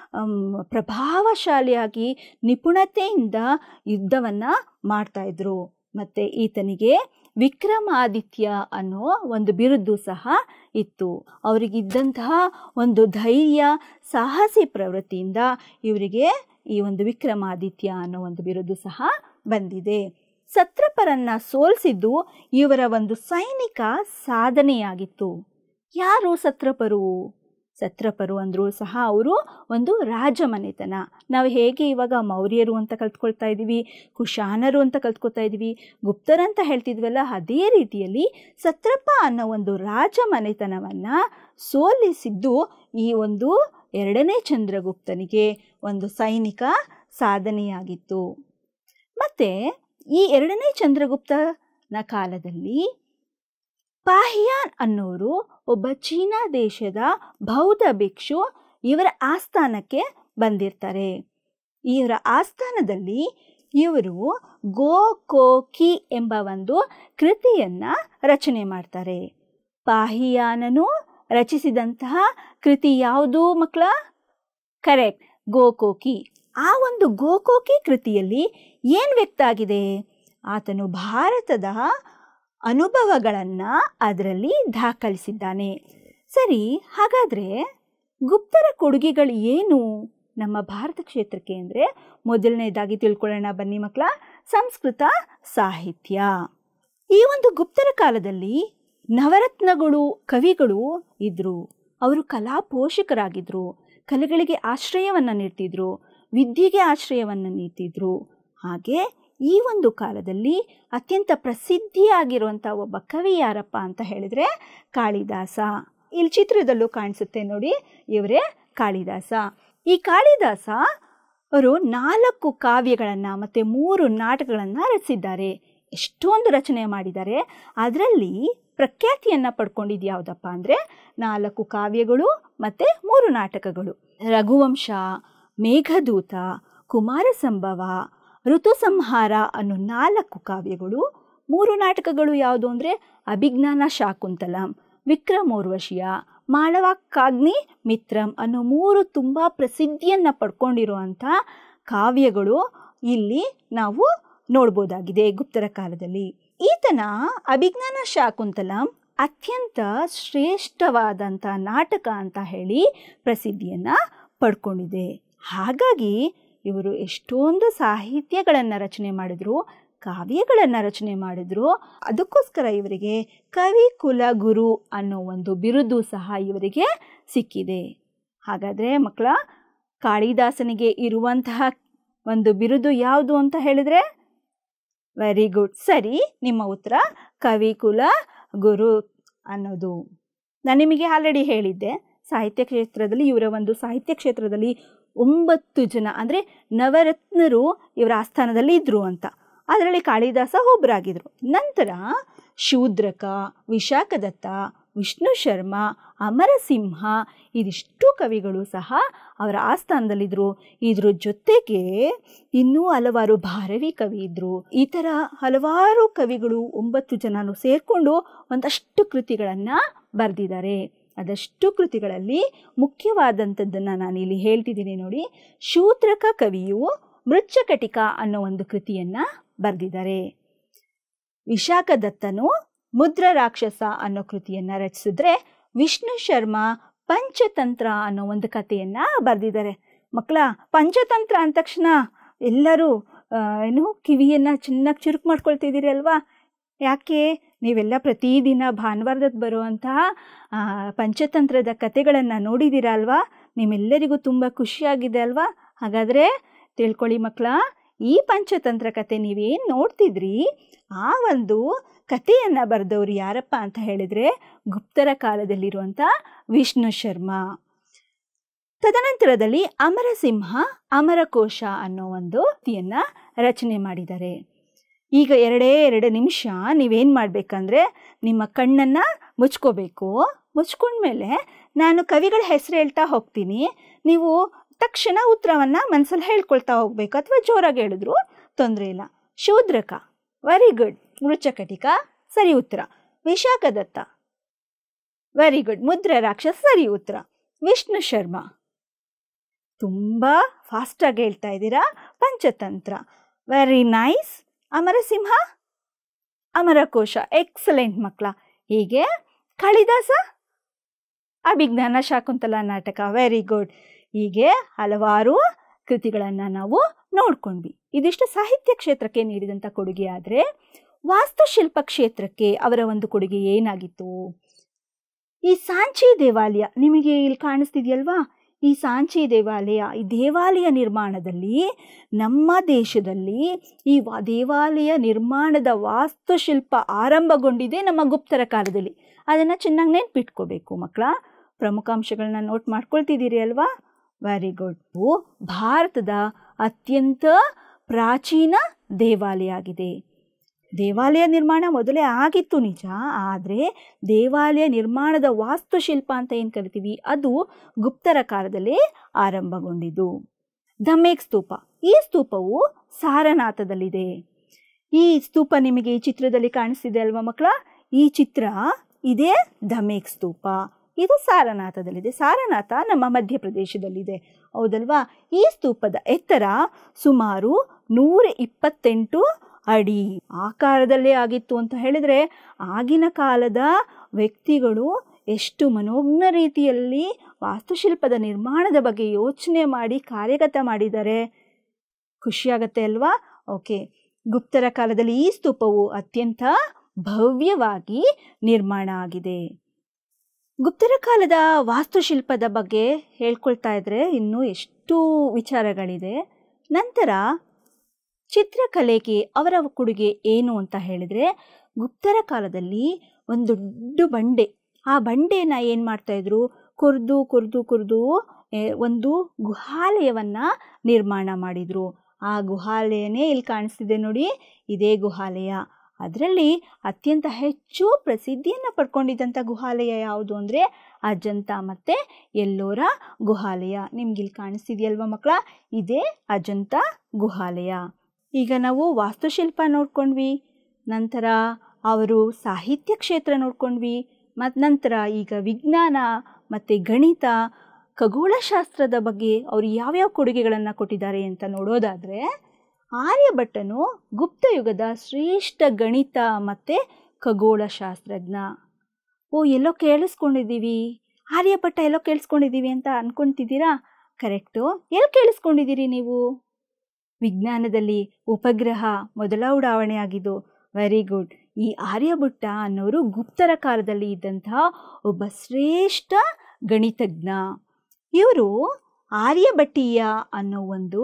ಪ್ರಭಾವಶಾಲಿಯಾಗಿ ನಿಪುಣತೆಯಿಂದ ಯುದ್ಧವನ್ನು ಮಾಡ್ತಾಯಿದ್ರು ಮತ್ತು ಈತನಿಗೆ ವಿಕ್ರಮಾದಿತ್ಯ ಅನ್ನೋ ಒಂದು ಬಿರುದು ಸಹ ಇತ್ತು ಅವರಿಗಿದ್ದಂತಹ ಒಂದು ಧೈರ್ಯ ಸಾಹಸಿ ಪ್ರವೃತ್ತಿಯಿಂದ ಇವರಿಗೆ ಈ ಒಂದು ವಿಕ್ರಮಾದಿತ್ಯ ಅನ್ನೋ ಒಂದು ಬಿರುದು ಸಹ ಬಂದಿದೆ ಸತ್ರಪರನ್ನ ಸೋಲಿಸಿದ್ದು ಇವರ ಒಂದು ಸೈನಿಕ ಸಾಧನೆಯಾಗಿತ್ತು ಯಾರು ಸತ್ರಪರು ಸತ್ರಪರು ಅಂದರೂ ಸಹ ಅವರು ಒಂದು ರಾಜಮನೆತನ ನಾವು ಹೇಗೆ ಇವಾಗ ಮೌರ್ಯರು ಅಂತ ಕಲ್ತ್ಕೊಳ್ತಾ ಇದ್ದೀವಿ ಕುಶಾನರು ಅಂತ ಕಲ್ತ್ಕೊಳ್ತಾ ಇದ್ದೀವಿ ಗುಪ್ತರಂತ ಹೇಳ್ತಿದ್ವಲ್ಲ ಅದೇ ರೀತಿಯಲ್ಲಿ ಸತ್ರಪ ಅನ್ನೋ ಒಂದು ರಾಜಮನೆತನವನ್ನು ಸೋಲಿಸಿದ್ದು ಈ ಒಂದು ಎರಡನೇ ಚಂದ್ರಗುಪ್ತನಿಗೆ ಒಂದು ಸೈನಿಕ ಸಾಧನೆಯಾಗಿತ್ತು ಮತ್ತು ಈ ಎರಡನೇ ಚಂದ್ರಗುಪ್ತನ ಕಾಲದಲ್ಲಿ ಪಾಹಿಯಾನ್ ಅನ್ನೋರು ಒಬ್ಬ ಚೀನಾ ದೇಶದ ಬೌದ್ಧ ಭಿಕ್ಷು ಇವರ ಆಸ್ಥಾನಕ್ಕೆ ಬಂದಿರ್ತಾರೆ ಇವರ ಆಸ್ಥಾನದಲ್ಲಿ ಇವರು ಗೋ ಕೋ ಕಿ ಎಂಬ ಒಂದು ಕೃತಿಯನ್ನು ರಚನೆ ಮಾಡ್ತಾರೆ ಪಾಹಿಯಾನನು ರಚಿಸಿದಂತಹ ಕೃತಿ ಯಾವುದು ಮಕ್ಕಳ ಕರೆಕ್ಟ್ ಗೋಕೋಕಿ ಆ ಒಂದು ಗೋಕೋಕಿ ಕೃತಿಯಲ್ಲಿ ಏನು ವ್ಯಕ್ತ ಆಗಿದೆ ಆತನು ಭಾರತದ ಅನುಭವಗಳನ್ನು ಅದರಲ್ಲಿ ದಾಖಲಿಸಿದ್ದಾನೆ ಸರಿ ಹಾಗಾದರೆ ಗುಪ್ತರ ಕೊಡುಗೆಗಳು ಏನು ನಮ್ಮ ಭಾರತ ಕ್ಷೇತ್ರಕ್ಕೆ ಅಂದರೆ ಮೊದಲನೇದಾಗಿ ತಿಳ್ಕೊಳ್ಳೋಣ ಬನ್ನಿ ಮಕ್ಕಳ ಸಂಸ್ಕೃತ ಸಾಹಿತ್ಯ ಈ ಒಂದು ಗುಪ್ತರ ಕಾಲದಲ್ಲಿ ನವರತ್ನಗಳು ಕವಿಗಳು ಇದ್ದರು ಅವರು ಕಲಾ ಪೋಷಕರಾಗಿದ್ದರು ಕಲೆಗಳಿಗೆ ಆಶ್ರಯವನ್ನು ನೀಡ್ತಿದ್ರು ವಿದ್ಯೆಗೆ ಆಶ್ರಯವನ್ನು ನೀಡ್ತಿದ್ರು ಹಾಗೆ ಈ ಒಂದು ಕಾಲದಲ್ಲಿ ಅತ್ಯಂತ ಪ್ರಸಿದ್ಧಿಯಾಗಿರುವಂಥ ಒಬ್ಬ ಕವಿ ಯಾರಪ್ಪ ಅಂತ ಹೇಳಿದ್ರೆ ಕಾಳಿದಾಸ ಇಲ್ಲಿ ಚಿತ್ರದಲ್ಲೂ ಕಾಣಿಸುತ್ತೆ ನೋಡಿ ಇವರೇ ಕಾಳಿದಾಸ ಈ ಕಾಳಿದಾಸ ಅವರು ನಾಲ್ಕು ಕಾವ್ಯಗಳನ್ನು ಮತ್ತು ಮೂರು ನಾಟಕಗಳನ್ನು ರಚಿಸಿದ್ದಾರೆ ಎಷ್ಟೊಂದು ರಚನೆ ಮಾಡಿದ್ದಾರೆ ಅದರಲ್ಲಿ ಪ್ರಖ್ಯಾತಿಯನ್ನು ಪಡ್ಕೊಂಡಿದ್ದು ಯಾವುದಪ್ಪ ಅಂದರೆ ನಾಲ್ಕು ಕಾವ್ಯಗಳು ಮತ್ತು ಮೂರು ನಾಟಕಗಳು ರಘುವಂಶ ಮೇಘದೂತ ಕುಮಾರ ಸಂಭವ ಋತುಸಂಹಾರ ಅನ್ನೋ ನಾಲ್ಕು ಕಾವ್ಯಗಳು ಮೂರು ನಾಟಕಗಳು ಯಾವುದು ಅಂದರೆ ಅಭಿಜ್ಞಾನ ಶಾಕುಂತಲಂ ವಿಕ್ರಮೋರ್ವಶಿಯ ಮಾಳವಾಕ್ಕಾಗ್ನಿ ಮಿತ್ರಂ ಅನ್ನೋ ಮೂರು ತುಂಬ ಪ್ರಸಿದ್ಧಿಯನ್ನು ಪಡ್ಕೊಂಡಿರುವಂಥ ಕಾವ್ಯಗಳು ಇಲ್ಲಿ ನಾವು ನೋಡ್ಬೋದಾಗಿದೆ ಗುಪ್ತರ ಕಾಲದಲ್ಲಿ ಈತನ ಅಭಿಜ್ಞಾನ ಶಾಕುಂತಲಂ ಅತ್ಯಂತ ಶ್ರೇಷ್ಠವಾದಂಥ ನಾಟಕ ಅಂತ ಹೇಳಿ ಪ್ರಸಿದ್ಧಿಯನ್ನು ಪಡ್ಕೊಂಡಿದೆ ಹಾಗಾಗಿ ಇವರು ಎಷ್ಟೊಂದು ಸಾಹಿತ್ಯಗಳನ್ನು ರಚನೆ ಮಾಡಿದ್ರು ಕಾವ್ಯಗಳನ್ನು ರಚನೆ ಮಾಡಿದ್ರು ಅದಕ್ಕೋಸ್ಕರ ಇವರಿಗೆ ಕವಿ ಕುಲ ಗುರು ಅನ್ನೋ ಒಂದು ಬಿರುದು ಸಹ ಇವರಿಗೆ ಸಿಕ್ಕಿದೆ ಹಾಗಾದರೆ ಮಕ್ಕಳ ಕಾಳಿದಾಸನಿಗೆ ಇರುವಂತಹ ಒಂದು ಬಿರುದು ಯಾವುದು ಅಂತ ಹೇಳಿದ್ರೆ ವೆರಿ ಗುಡ್ ಸರಿ ನಿಮ್ಮ ಉತ್ತರ ಕವಿಕುಲ ಗುರು ಅನ್ನೋದು ನಾನು ನಿಮಗೆ ಆಲ್ರೆಡಿ ಹೇಳಿದ್ದೆ ಸಾಹಿತ್ಯ ಕ್ಷೇತ್ರದಲ್ಲಿ ಇವರ ಒಂದು ಸಾಹಿತ್ಯ ಕ್ಷೇತ್ರದಲ್ಲಿ ಒಂಬತ್ತು ಜನ ಅಂದರೆ ನವರತ್ನರು ಇವರ ಆಸ್ಥಾನದಲ್ಲಿ ಇದ್ದರು ಅಂತ ಅದರಲ್ಲಿ ಕಾಳಿದಾಸ ಒಬ್ಬರಾಗಿದ್ದರು ನಂತರ ಶೂದ್ರಕ ವಿಶಾಖದತ್ತ ವಿಷ್ಣು ಶರ್ಮ ಅಮರಸಿಂಹ ಇದಿಷ್ಟು ಕವಿಗಳು ಸಹ ಅವರ ಆಸ್ಥಾನದಲ್ಲಿದ್ದರು ಇದ್ರ ಜೊತೆಗೆ ಇನ್ನೂ ಹಲವಾರು ಭಾರವಿ ಕವಿ ಇದ್ದರು ಈ ಥರ ಹಲವಾರು ಕವಿಗಳು ಒಂಬತ್ತು ಜನನು ಸೇರಿಕೊಂಡು ಒಂದಷ್ಟು ಕೃತಿಗಳನ್ನು ಬರೆದಿದ್ದಾರೆ ಅದಷ್ಟು ಕೃತಿಗಳಲ್ಲಿ ಮುಖ್ಯವಾದಂಥದ್ದನ್ನು ನಾನು ಇಲ್ಲಿ ಹೇಳ್ತಿದ್ದೀನಿ ನೋಡಿ ಶೂದ್ರಕ ಕವಿಯು ಮೃಚ್ಛಕಟಿಕ ಅನ್ನೋ ಒಂದು ಕೃತಿಯನ್ನು ಬರೆದಿದ್ದಾರೆ ವಿಶಾಖದತ್ತನು ಮುದ್ರ ರಾಕ್ಷಸ ಅನ್ನೋ ಕೃತಿಯನ್ನು ರಚಿಸಿದ್ರೆ ವಿಷ್ಣು ಶರ್ಮಾ ಪಂಚತಂತ್ರ ಅನ್ನೋ ಒಂದು ಕಥೆಯನ್ನು ಬರೆದಿದ್ದಾರೆ ಮಕ್ಕಳ ಪಂಚತಂತ್ರ ಅಂದ ತಕ್ಷಣ ಎಲ್ಲರೂ ಆ, ಏನು ಕಿವಿಯನ್ನು ಚೆನ್ನಾಗಿ ಚುರುಕು ಮಾಡ್ಕೊಳ್ತಿದ್ದೀರಿ ಅಲ್ವಾ ಯಾಕೆ ನೀವೆಲ್ಲ ಪ್ರತಿದಿನ ಭಾನುವಾರದದ್ದು ಬರುವಂತಹ ಆ, ಪಂಚತಂತ್ರದ ಕಥೆಗಳನ್ನು ನೋಡಿದ್ದೀರಾ ಅಲ್ವಾ ನಿಮ್ಮೆಲ್ಲರಿಗೂ ತುಂಬ ಖುಷಿಯಾಗಿದೆ ಅಲ್ವಾ ಹಾಗಾದರೆ ತಿಳ್ಕೊಳ್ಳಿ ಮಕ್ಕಳ ಈ ಪಂಚತಂತ್ರ ಕತೆ ನೀವೇನು ನೋಡ್ತಿದ್ರಿ ಆ ಒಂದು ಕಥೆಯನ್ನು ಬರೆದವರು ಯಾರಪ್ಪ ಅಂತ ಹೇಳಿದರೆ ಗುಪ್ತರ ಕಾಲದಲ್ಲಿರುವಂಥ ವಿಷ್ಣು ಶರ್ಮಾ ತದನಂತರದಲ್ಲಿ ಅಮರಸಿಂಹ ಅಮರಕೋಶ ಅನ್ನೋ ಒಂದು ಕೃತಿಯನ್ನು ರಚನೆ ಮಾಡಿದ್ದಾರೆ ಈಗ ಎರಡೇ ಎರಡು ನಿಮಿಷ ನೀವೇನು ಮಾಡಬೇಕಂದ್ರೆ ನಿಮ್ಮ ಕಣ್ಣನ್ನು ಮುಚ್ಕೋಬೇಕು ಮುಚ್ಕೊಂಡ್ಮೇಲೆ ನಾನು ಕವಿಗಳ ಹೆಸರು ಹೇಳ್ತಾ ಹೋಗ್ತೀನಿ ನೀವು ತಕ್ಷಣ ಉತ್ತರವನ್ನು ಮನಸ್ಸಲ್ಲಿ ಹೇಳ್ಕೊಳ್ತಾ ಹೋಗ್ಬೇಕು ಅಥವಾ ಜೋರಾಗಿ ಹೇಳಿದ್ರು ತೊಂದರೆ ಇಲ್ಲ ಶೂದ್ರಕ ವೆರಿ ಗುಡ್ ಮೃಚಕಟಿಕ ಸರಿ ಉತ್ತರ ವಿಶಾಖದತ್ತ ವೆರಿ ಗುಡ್ ಮುದ್ರೆ ರಾಕ್ಷಸ ಸರಿ ಉತ್ತರ ವಿಷ್ಣು ಶರ್ಮಾ ತುಂಬ ಫಾಸ್ಟಾಗಿ ಹೇಳ್ತಾ ಇದ್ದೀರಾ Panchatantra very nice Amarasimha Amarakosha excellent ಮಕ್ಕಳ ಹೀಗೆ ಕಾಳಿದಾಸ ಅಭಿಜ್ಞಾನ ಶಾಕುಂತಲ ನಾಟಕ ವೆರಿ ಗುಡ್ ಹೀಗೆ ಹಲವಾರು ಕೃತಿಗಳನ್ನು ನಾವು ನೋಡ್ಕೊಂಡ್ವಿ ಇದಿಷ್ಟು ಸಾಹಿತ್ಯ ಕ್ಷೇತ್ರಕ್ಕೆ ನೀಡಿದಂಥ ಕೊಡುಗೆ ಆದರೆ ವಾಸ್ತುಶಿಲ್ಪ ಕ್ಷೇತ್ರಕ್ಕೆ ಅವರ ಒಂದು ಕೊಡುಗೆ ಏನಾಗಿತ್ತು ಈ ಸಾಂಚಿ ದೇವಾಲಯ ನಿಮಗೆ ಇಲ್ಲಿ ಕಾಣಿಸ್ತಿದೆಯಲ್ವಾ ಈ ಸಾಂಚಿ ದೇವಾಲಯ ಈ ದೇವಾಲಯ ನಿರ್ಮಾಣದಲ್ಲಿ ನಮ್ಮ ದೇಶದಲ್ಲಿ ಈ ವಾ ದೇವಾಲಯ ನಿರ್ಮಾಣದ ವಾಸ್ತುಶಿಲ್ಪ ಆರಂಭಗೊಂಡಿದೆ ನಮ್ಮ ಗುಪ್ತರ ಕಾಲದಲ್ಲಿ ಅದನ್ನು ಚೆನ್ನಾಗಿ ನೆನ್ಪಿಟ್ಕೋಬೇಕು ಮಕ್ಕಳ ಪ್ರಮುಖಾಂಶಗಳನ್ನ ನೋಟ್ ಮಾಡ್ಕೊಳ್ತಿದ್ದೀರಿ ಅಲ್ವಾ ವೆರಿ ಗುಡ್ ಭಾರತದ ಅತ್ಯಂತ ಪ್ರಾಚೀನ ದೇವಾಲಯ ಆಗಿದೆ ದೇವಾಲಯ ನಿರ್ಮಾಣ ಮೊದಲೇ ಆಗಿತ್ತು ನಿಜ ಆದರೆ ದೇವಾಲಯ ನಿರ್ಮಾಣದ ವಾಸ್ತುಶಿಲ್ಪ ಅಂತ ಏನು ಕರಿತೀವಿ ಅದು ಗುಪ್ತರ ಕಾಲದಲ್ಲೇ ಆರಂಭಗೊಂಡಿದ್ದು ಧಮೇಕ್ ಸ್ತೂಪ ಈ ಸ್ತೂಪವು ಸಾರನಾಥದಲ್ಲಿದೆ ಈ ಸ್ತೂಪ ನಿಮಗೆ ಈ ಚಿತ್ರದಲ್ಲಿ ಕಾಣಿಸ್ತಿದೆ ಅಲ್ವಾ ಮಕ್ಕಳ ಈ ಚಿತ್ರ ಇದೇ ಧಮೇಕ್ ಸ್ತೂಪ ಇದು ಸಾರನಾಥದಲ್ಲಿದೆ ಸಾರನಾಥ ನಮ್ಮ ಮಧ್ಯಪ್ರದೇಶದಲ್ಲಿದೆ ಹೌದಲ್ವಾ ಈ ಸ್ತೂಪದ ಎತ್ತರ ಸುಮಾರು ನೂರ ಇಪ್ಪತ್ತೆಂಟು ಅಡಿ ಆಕಾರದಲ್ಲೇ ಆಗಿತ್ತು ಅಂತ ಹೇಳಿದರೆ ಆಗಿನ ಕಾಲದ ವ್ಯಕ್ತಿಗಳು ಎಷ್ಟು ಮನೋಜ್ಞ ರೀತಿಯಲ್ಲಿ ವಾಸ್ತುಶಿಲ್ಪದ ನಿರ್ಮಾಣದ ಬಗ್ಗೆ ಯೋಚನೆ ಮಾಡಿ ಕಾರ್ಯಗತ ಮಾಡಿದ್ದಾರೆ ಖುಷಿಯಾಗತ್ತೆ ಅಲ್ವಾ ಓಕೆ ಗುಪ್ತರ ಕಾಲದಲ್ಲಿ ಈ ಸ್ತೂಪವು ಅತ್ಯಂತ ಭವ್ಯವಾಗಿ ನಿರ್ಮಾಣ ಆಗಿದೆ ಗುಪ್ತರ ಕಾಲದ ವಾಸ್ತುಶಿಲ್ಪದ ಬಗ್ಗೆ ಹೇಳ್ಕೊಳ್ತಾ ಇದ್ರೆ ಇನ್ನೂ ಎಷ್ಟು ವಿಚಾರಗಳಿದೆ ನಂತರ ಚಿತ್ರಕಲೆಗೆ ಅವರ ಕೊಡುಗೆ ಏನು ಅಂತ ಹೇಳಿದರೆ ಗುಪ್ತರ ಕಾಲದಲ್ಲಿ ಒಂದು ದೊಡ್ಡ ಬಂಡೆ ಆ ಬಂಡೆನ ಏನು ಮಾಡ್ತಾಯಿದ್ರು ಕೊರ್ದು ಕೊರ್ದು ಕೊರ್ದು ಒಂದು ಗುಹಾಲಯವನ್ನು ನಿರ್ಮಾಣ ಮಾಡಿದರು ಆ ಗುಹಾಲಯನೇ ಇಲ್ಲಿ ಕಾಣಿಸ್ತಿದೆ ನೋಡಿ ಇದೇ ಗುಹಾಲಯ ಅದರಲ್ಲಿ ಅತ್ಯಂತ ಹೆಚ್ಚು ಪ್ರಸಿದ್ಧಿಯನ್ನು ಪಡ್ಕೊಂಡಿದ್ದಂಥ ಗುಹಾಲಯ ಯಾವುದು ಅಂದರೆ ಅಜಂತ ಮತ್ತು ಎಲ್ಲೋರ ಗುಹಾಲಯ ನಿಮ್ಗೆ ಇಲ್ಲಿ ಕಾಣಿಸ್ತಿದೆಯಲ್ವ ಮಕ್ಕಳ ಇದೇ ಅಜಂತ ಗುಹಾಲಯ ಈಗ ನಾವು ವಾಸ್ತುಶಿಲ್ಪ ನೋಡ್ಕೊಂಡ್ವಿ ನಂತರ ಅವರು ಸಾಹಿತ್ಯ ಕ್ಷೇತ್ರ ನೋಡ್ಕೊಂಡ್ವಿ ಮತ್ತು ನಂತರ ಈಗ ವಿಜ್ಞಾನ ಮತ್ತು ಗಣಿತ ಖಗೋಳಶಾಸ್ತ್ರದ ಬಗ್ಗೆ ಅವರು ಯಾವ್ಯಾವ ಕೊಡುಗೆಗಳನ್ನು ಕೊಟ್ಟಿದ್ದಾರೆ ಅಂತ ನೋಡೋದಾದರೆ ಆರ್ಯಭಟ್ಟನು ಗುಪ್ತ ಯುಗದ ಶ್ರೇಷ್ಠ ಗಣಿತ ಮತ್ತು ಖಗೋಳಶಾಸ್ತ್ರಜ್ಞ ಓ ಎಲ್ಲೋ ಕೇಳಿಸ್ಕೊಂಡಿದ್ದೀವಿ ಆರ್ಯಭಟ್ಟ ಎಲ್ಲೋ ಕೇಳಿಸ್ಕೊಂಡಿದ್ದೀವಿ ಅಂತ ಅನ್ಕೊಂತಿದ್ದೀರಾ ಕರೆಕ್ಟು ಎಲ್ಲಿ ಕೇಳಿಸ್ಕೊಂಡಿದ್ದೀರಿ ನೀವು ವಿಜ್ಞಾನದಲ್ಲಿ ಉಪಗ್ರಹ ಮೊದಲ ಉಡಾವಣೆ ಆಗಿದ್ದು ವೆರಿ ಗುಡ್ ಈ ಆರ್ಯಭಟ್ಟ ಅನ್ನೋರು ಗುಪ್ತರ ಕಾಲದಲ್ಲಿ ಇದ್ದಂತಹ ಒಬ್ಬ ಶ್ರೇಷ್ಠ ಗಣಿತಜ್ಞ ಇವರು ಆರ್ಯಭಟ್ಟೀಯ ಅನ್ನೋ ಒಂದು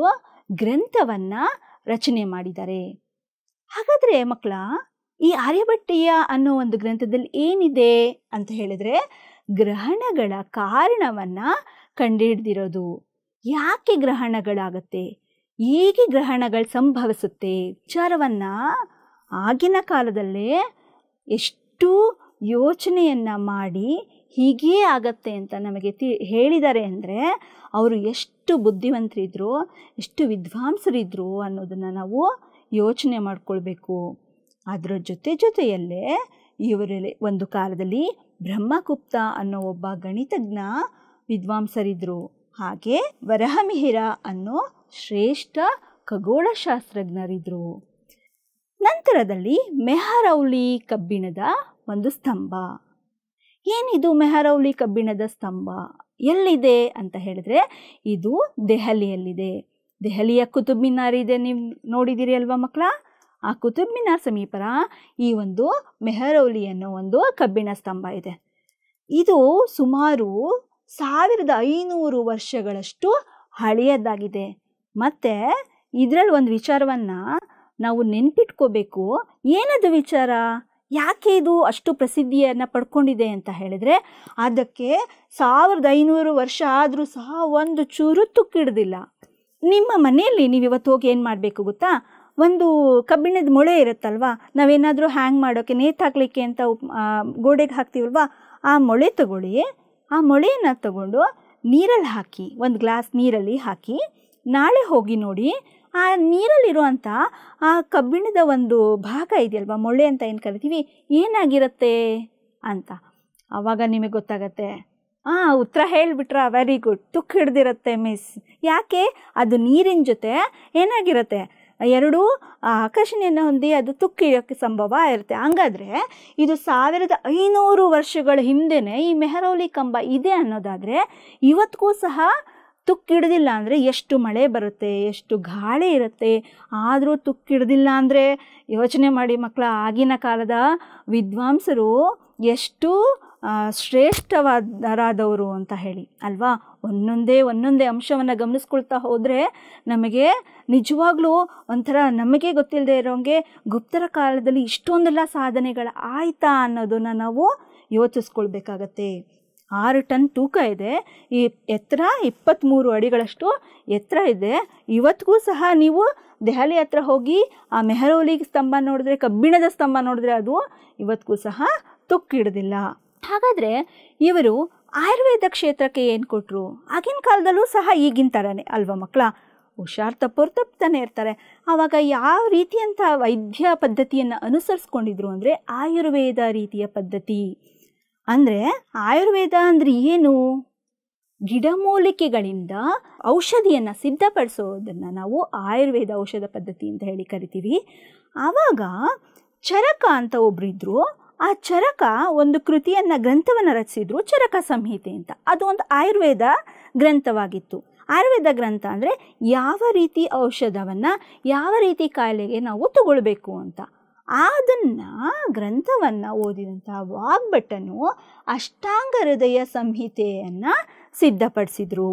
ಗ್ರಂಥವನ್ನು ರಚನೆ ಮಾಡಿದ್ದಾರೆ ಹಾಗಾದರೆ ಮಕ್ಕಳ ಈ ಆರ್ಯಭಟ್ಟೀಯ ಅನ್ನೋ ಒಂದು ಗ್ರಂಥದಲ್ಲಿ ಏನಿದೆ ಅಂತ ಹೇಳಿದ್ರೆ ಗ್ರಹಣಗಳ ಕಾರಣವನ್ನು ಕಂಡುಹಿಡ್ದಿರೋದು ಯಾಕೆ ಗ್ರಹಣಗಳಾಗತ್ತೆ ಹೇಗೆ ಗ್ರಹಣಗಳು ಸಂಭವಿಸುತ್ತೆ ವಿಚಾರವನ್ನ ಆಗಿನ ಕಾಲದಲ್ಲೇ ಎಷ್ಟು ಯೋಚನೆಯನ್ನ ಮಾಡಿ ಹೀಗೇ ಆಗತ್ತೆ ಅಂತ ನಮಗೆ ತಿ ಹೇಳಿದ್ದಾರೆ ಅಂದರೆ ಅವರು ಎಷ್ಟು ಬುದ್ಧಿವಂತರಿದ್ರು ಎಷ್ಟು ವಿದ್ವಾಂಸರಿದ್ರು ಅನ್ನೋದನ್ನು ನಾವು ಯೋಚನೆ ಮಾಡಿಕೊಳ್ಬೇಕು ಅದರ ಜೊತೆ ಜೊತೆಯಲ್ಲೇ ಇವರಲ್ಲಿ ಒಂದು ಕಾಲದಲ್ಲಿ ಬ್ರಹ್ಮಗುಪ್ತ ಅನ್ನೋ ಒಬ್ಬ ಗಣಿತಜ್ಞ ವಿದ್ವಾಂಸರಿದ್ರು ಹಾಗೆ ವರಹಮಿಹಿರ ಅನ್ನೋ ಶ್ರೇಷ್ಠ ಖಗೋಳಶಾಸ್ತ್ರಜ್ಞರಿದ್ರು ನಂತರದಲ್ಲಿ ಮೆಹರೌಲಿ ಕಬ್ಬಿಣದ ಒಂದು ಸ್ತಂಭ ಏನಿದು ಮೆಹರೌಲಿ ಕಬ್ಬಿಣದ ಸ್ತಂಭ ಎಲ್ಲಿದೆ ಅಂತ ಹೇಳಿದ್ರೆ ಇದು ದೆಹಲಿಯಲ್ಲಿದೆ ದೆಹಲಿಯ ಕುತುಬ್ ಮಿನಾರ್ ಇದೆ ನೀವು ನೋಡಿದಿರಿ ಅಲ್ವಾ ಮಕ್ಕಳ ಆ ಕುತುಬ್ ಮಿನಾರ್ ಸಮೀಪರ ಈ ಒಂದು ಮೆಹರೌಲಿ ಅನ್ನೋ ಒಂದು ಕಬ್ಬಿಣ ಸ್ತಂಭ ಇದೆ ಇದು ಸುಮಾರು ಸಾವಿರದ ಐನೂರು ವರ್ಷಗಳಷ್ಟು ಹಳೆಯದಾಗಿದೆ ಮತ್ತು ಇದರಲ್ಲಿ ಒಂದು ವಿಚಾರವನ್ನು ನಾವು ನೆನ್ಪಿಟ್ಕೋಬೇಕು ಏನದು ವಿಚಾರ ಯಾಕೆ ಇದು ಅಷ್ಟು ಪ್ರಸಿದ್ಧಿಯನ್ನು ಪಡ್ಕೊಂಡಿದೆ ಅಂತ ಹೇಳಿದರೆ ಅದಕ್ಕೆ ಸಾವಿರದ ಐನೂರು ವರ್ಷ ಆದರೂ ಸಹ ಒಂದು ಚೂರು ತುಕ್ಕಿಡ್ದಿಲ್ಲ ನಿಮ್ಮ ಮನೆಯಲ್ಲಿ ನೀವು ಇವತ್ತು ಹೋಗಿ ಏನು ಮಾಡಬೇಕು ಗೊತ್ತಾ ಒಂದು ಕಬ್ಬಿಣದ ಮೊಳೆ ಇರುತ್ತಲ್ವಾ ನಾವೇನಾದರೂ ಹ್ಯಾಂಗ್ ಮಾಡೋಕ್ಕೆ ನೇತು ಹಾಕಲಿಕ್ಕೆ ಅಂತ ಉಪ್- ಆ, ಗೋಡೆಗೆ ಹಾಕ್ತೀವಲ್ವಾ ಆ ಮೊಳೆ ತಗೊಳ್ಳಿ ಆ ಮೊಳೆಯನ್ನು ತಗೊಂಡು ನೀರಲ್ಲಿ ಹಾಕಿ ಒಂದು ಗ್ಲಾಸ್ ನೀರಲ್ಲಿ ಹಾಕಿ ನಾಳೆ ಹೋಗಿ ನೋಡಿ ಆ ನೀರಲ್ಲಿರುವಂಥ ಆ ಕಬ್ಬಿಣದ ಒಂದು ಭಾಗ ಇದೆಯಲ್ವಾ ಮೊಳೆ ಅಂತ ಏನು ಕರಿತೀವಿ ಏನಾಗಿರುತ್ತೆ ಅಂತ ಆವಾಗ ನಿಮಗೆ ಗೊತ್ತಾಗತ್ತೆ ಹಾಂ ಉತ್ತರ ಹೇಳಿಬಿಟ್ರಾ ವೆರಿ ಗುಡ್ ತುಕ್ಕು ಹಿಡ್ದಿರುತ್ತೆ ಮಿಸ್ ಯಾಕೆ ಅದು ನೀರಿನ ಜೊತೆ ಏನಾಗಿರುತ್ತೆ ಎರಡೂ ಆ ಆಕರ್ಷಣೆಯನ್ನು ಹೊಂದಿ ಅದು ತುಕ್ಕಿಯೋಕ್ಕೆ ಸಂಭವ ಇರುತ್ತೆ ಹಂಗಾದ್ರೆ ಇದು ಸಾವಿರದ ಐನೂರು ವರ್ಷಗಳ ಹಿಂದೆನೇ ಈ ಮೆಹರೌಲಿ ಕಂಬ ಇದೆ ಅನ್ನೋದಾದರೆ ಇವತ್ತಿಗೂ ಸಹ ತುಕ್ಕಿಡ್ದಿಲ್ಲ ಅಂದರೆ ಎಷ್ಟು ಮಳೆ ಬರುತ್ತೆ ಎಷ್ಟು ಗಾಳಿ ಇರುತ್ತೆ ಆದರೂ ತುಕ್ಕಿಡ್ದಿಲ್ಲ ಅಂದರೆ ಯೋಚನೆ ಮಾಡಿ ಮಕ್ಕಳ ಆಗಿನ ಕಾಲದ ವಿದ್ವಾಂಸರು ಎಷ್ಟು ಆ, ಶ್ರೇಷ್ಠವಾದರಾದವರು ಅಂತ ಹೇಳಿ ಅಲ್ವಾ ಒಂದೊಂದೇ ಒಂದೊಂದೇ ಅಂಶವನ್ನು ಗಮನಿಸ್ಕೊಳ್ತಾ ಹೋದರೆ ನಮಗೆ ನಿಜವಾಗ್ಲೂ ಒಂಥರ ನಮಗೆ ಗೊತ್ತಿಲ್ಲದೆ ಇರೋಂಗೆ ಗುಪ್ತರ ಕಾಲದಲ್ಲಿ ಇಷ್ಟೊಂದೆಲ್ಲ ಸಾಧನೆಗಳು ಆಯ್ತಾ ಅನ್ನೋದನ್ನು ನಾವು ಯೋಚಿಸ್ಕೊಳ್ಬೇಕಾಗತ್ತೆ ಆರು ಟನ್ ತೂಕ ಇದೆ ಈ ಎತ್ತರ ಇಪ್ಪತ್ತ್ಮೂರು ಅಡಿಗಳಷ್ಟು ಎತ್ತರ ಇದೆ ಇವತ್ತಿಗೂ ಸಹ ನೀವು ದೆಹಲಿ ಹತ್ರ ಹೋಗಿ ಆ ಮೆಹರೌಲಿ ಸ್ತಂಭ ನೋಡಿದ್ರೆ ಕಬ್ಬಿಣದ ಸ್ತಂಭ ನೋಡಿದ್ರೆ ಅದು ಇವತ್ತಿಗೂ ಸಹ ತುಕ್ಕಿಡ್ದಿಲ್ಲ ಹಾಗಾದರೆ ಇವರು ಆಯುರ್ವೇದ ಕ್ಷೇತ್ರಕ್ಕೆ ಏನು ಕೊಟ್ಟರು ಆಗಿನ ಕಾಲದಲ್ಲೂ ಸಹ ಈಗಿನ ಥರನೇ ಅಲ್ವಾ ಮಕ್ಕಳ ಹುಷಾರ್ ತಪ್ಪೋರು ತಪ್ತಾನೆ ಇರ್ತಾರೆ ಆವಾಗ ಯಾವ ರೀತಿಯಂಥ ವೈದ್ಯ ಪದ್ಧತಿಯನ್ನು ಅನುಸರಿಸ್ಕೊಂಡಿದ್ರು ಅಂದರೆ ಆಯುರ್ವೇದ ರೀತಿಯ ಪದ್ಧತಿ ಅಂದರೆ ಆಯುರ್ವೇದ ಅಂದರೆ ಏನು ಗಿಡಮೂಲಿಕೆಗಳಿಂದ ಔಷಧಿಯನ್ನು ಸಿದ್ಧಪಡಿಸೋದನ್ನು ನಾವು ಆಯುರ್ವೇದ ಔಷಧ ಪದ್ಧತಿ ಅಂತ ಹೇಳಿ ಕರಿತೀವಿ ಆವಾಗ ಚರಕ ಅಂತ ಒಬ್ಬರಿದ್ರು ಆ ಚರಕ ಒಂದು ಕೃತಿಯನ್ನು ಗ್ರಂಥವನ್ನು ರಚಿಸಿದ್ರು ಚರಕ ಸಂಹಿತೆ ಅಂತ ಅದು ಒಂದು ಆಯುರ್ವೇದ ಗ್ರಂಥವಾಗಿತ್ತು ಆಯುರ್ವೇದ ಗ್ರಂಥ ಅಂದರೆ ಯಾವ ರೀತಿ ಔಷಧವನ್ನು ಯಾವ ರೀತಿ ಕಾಯಿಲೆಗೆ ನಾವು ತಗೊಳ್ಬೇಕು ಅಂತ ಅದನ್ನು ಗ್ರಂಥವನ್ನು ಓದಿದಂಥ ವಾಗ್ಭಟನು ಅಷ್ಟಾಂಗ ಹೃದಯ ಸಂಹಿತೆಯನ್ನು ಸಿದ್ಧಪಡಿಸಿದ್ರು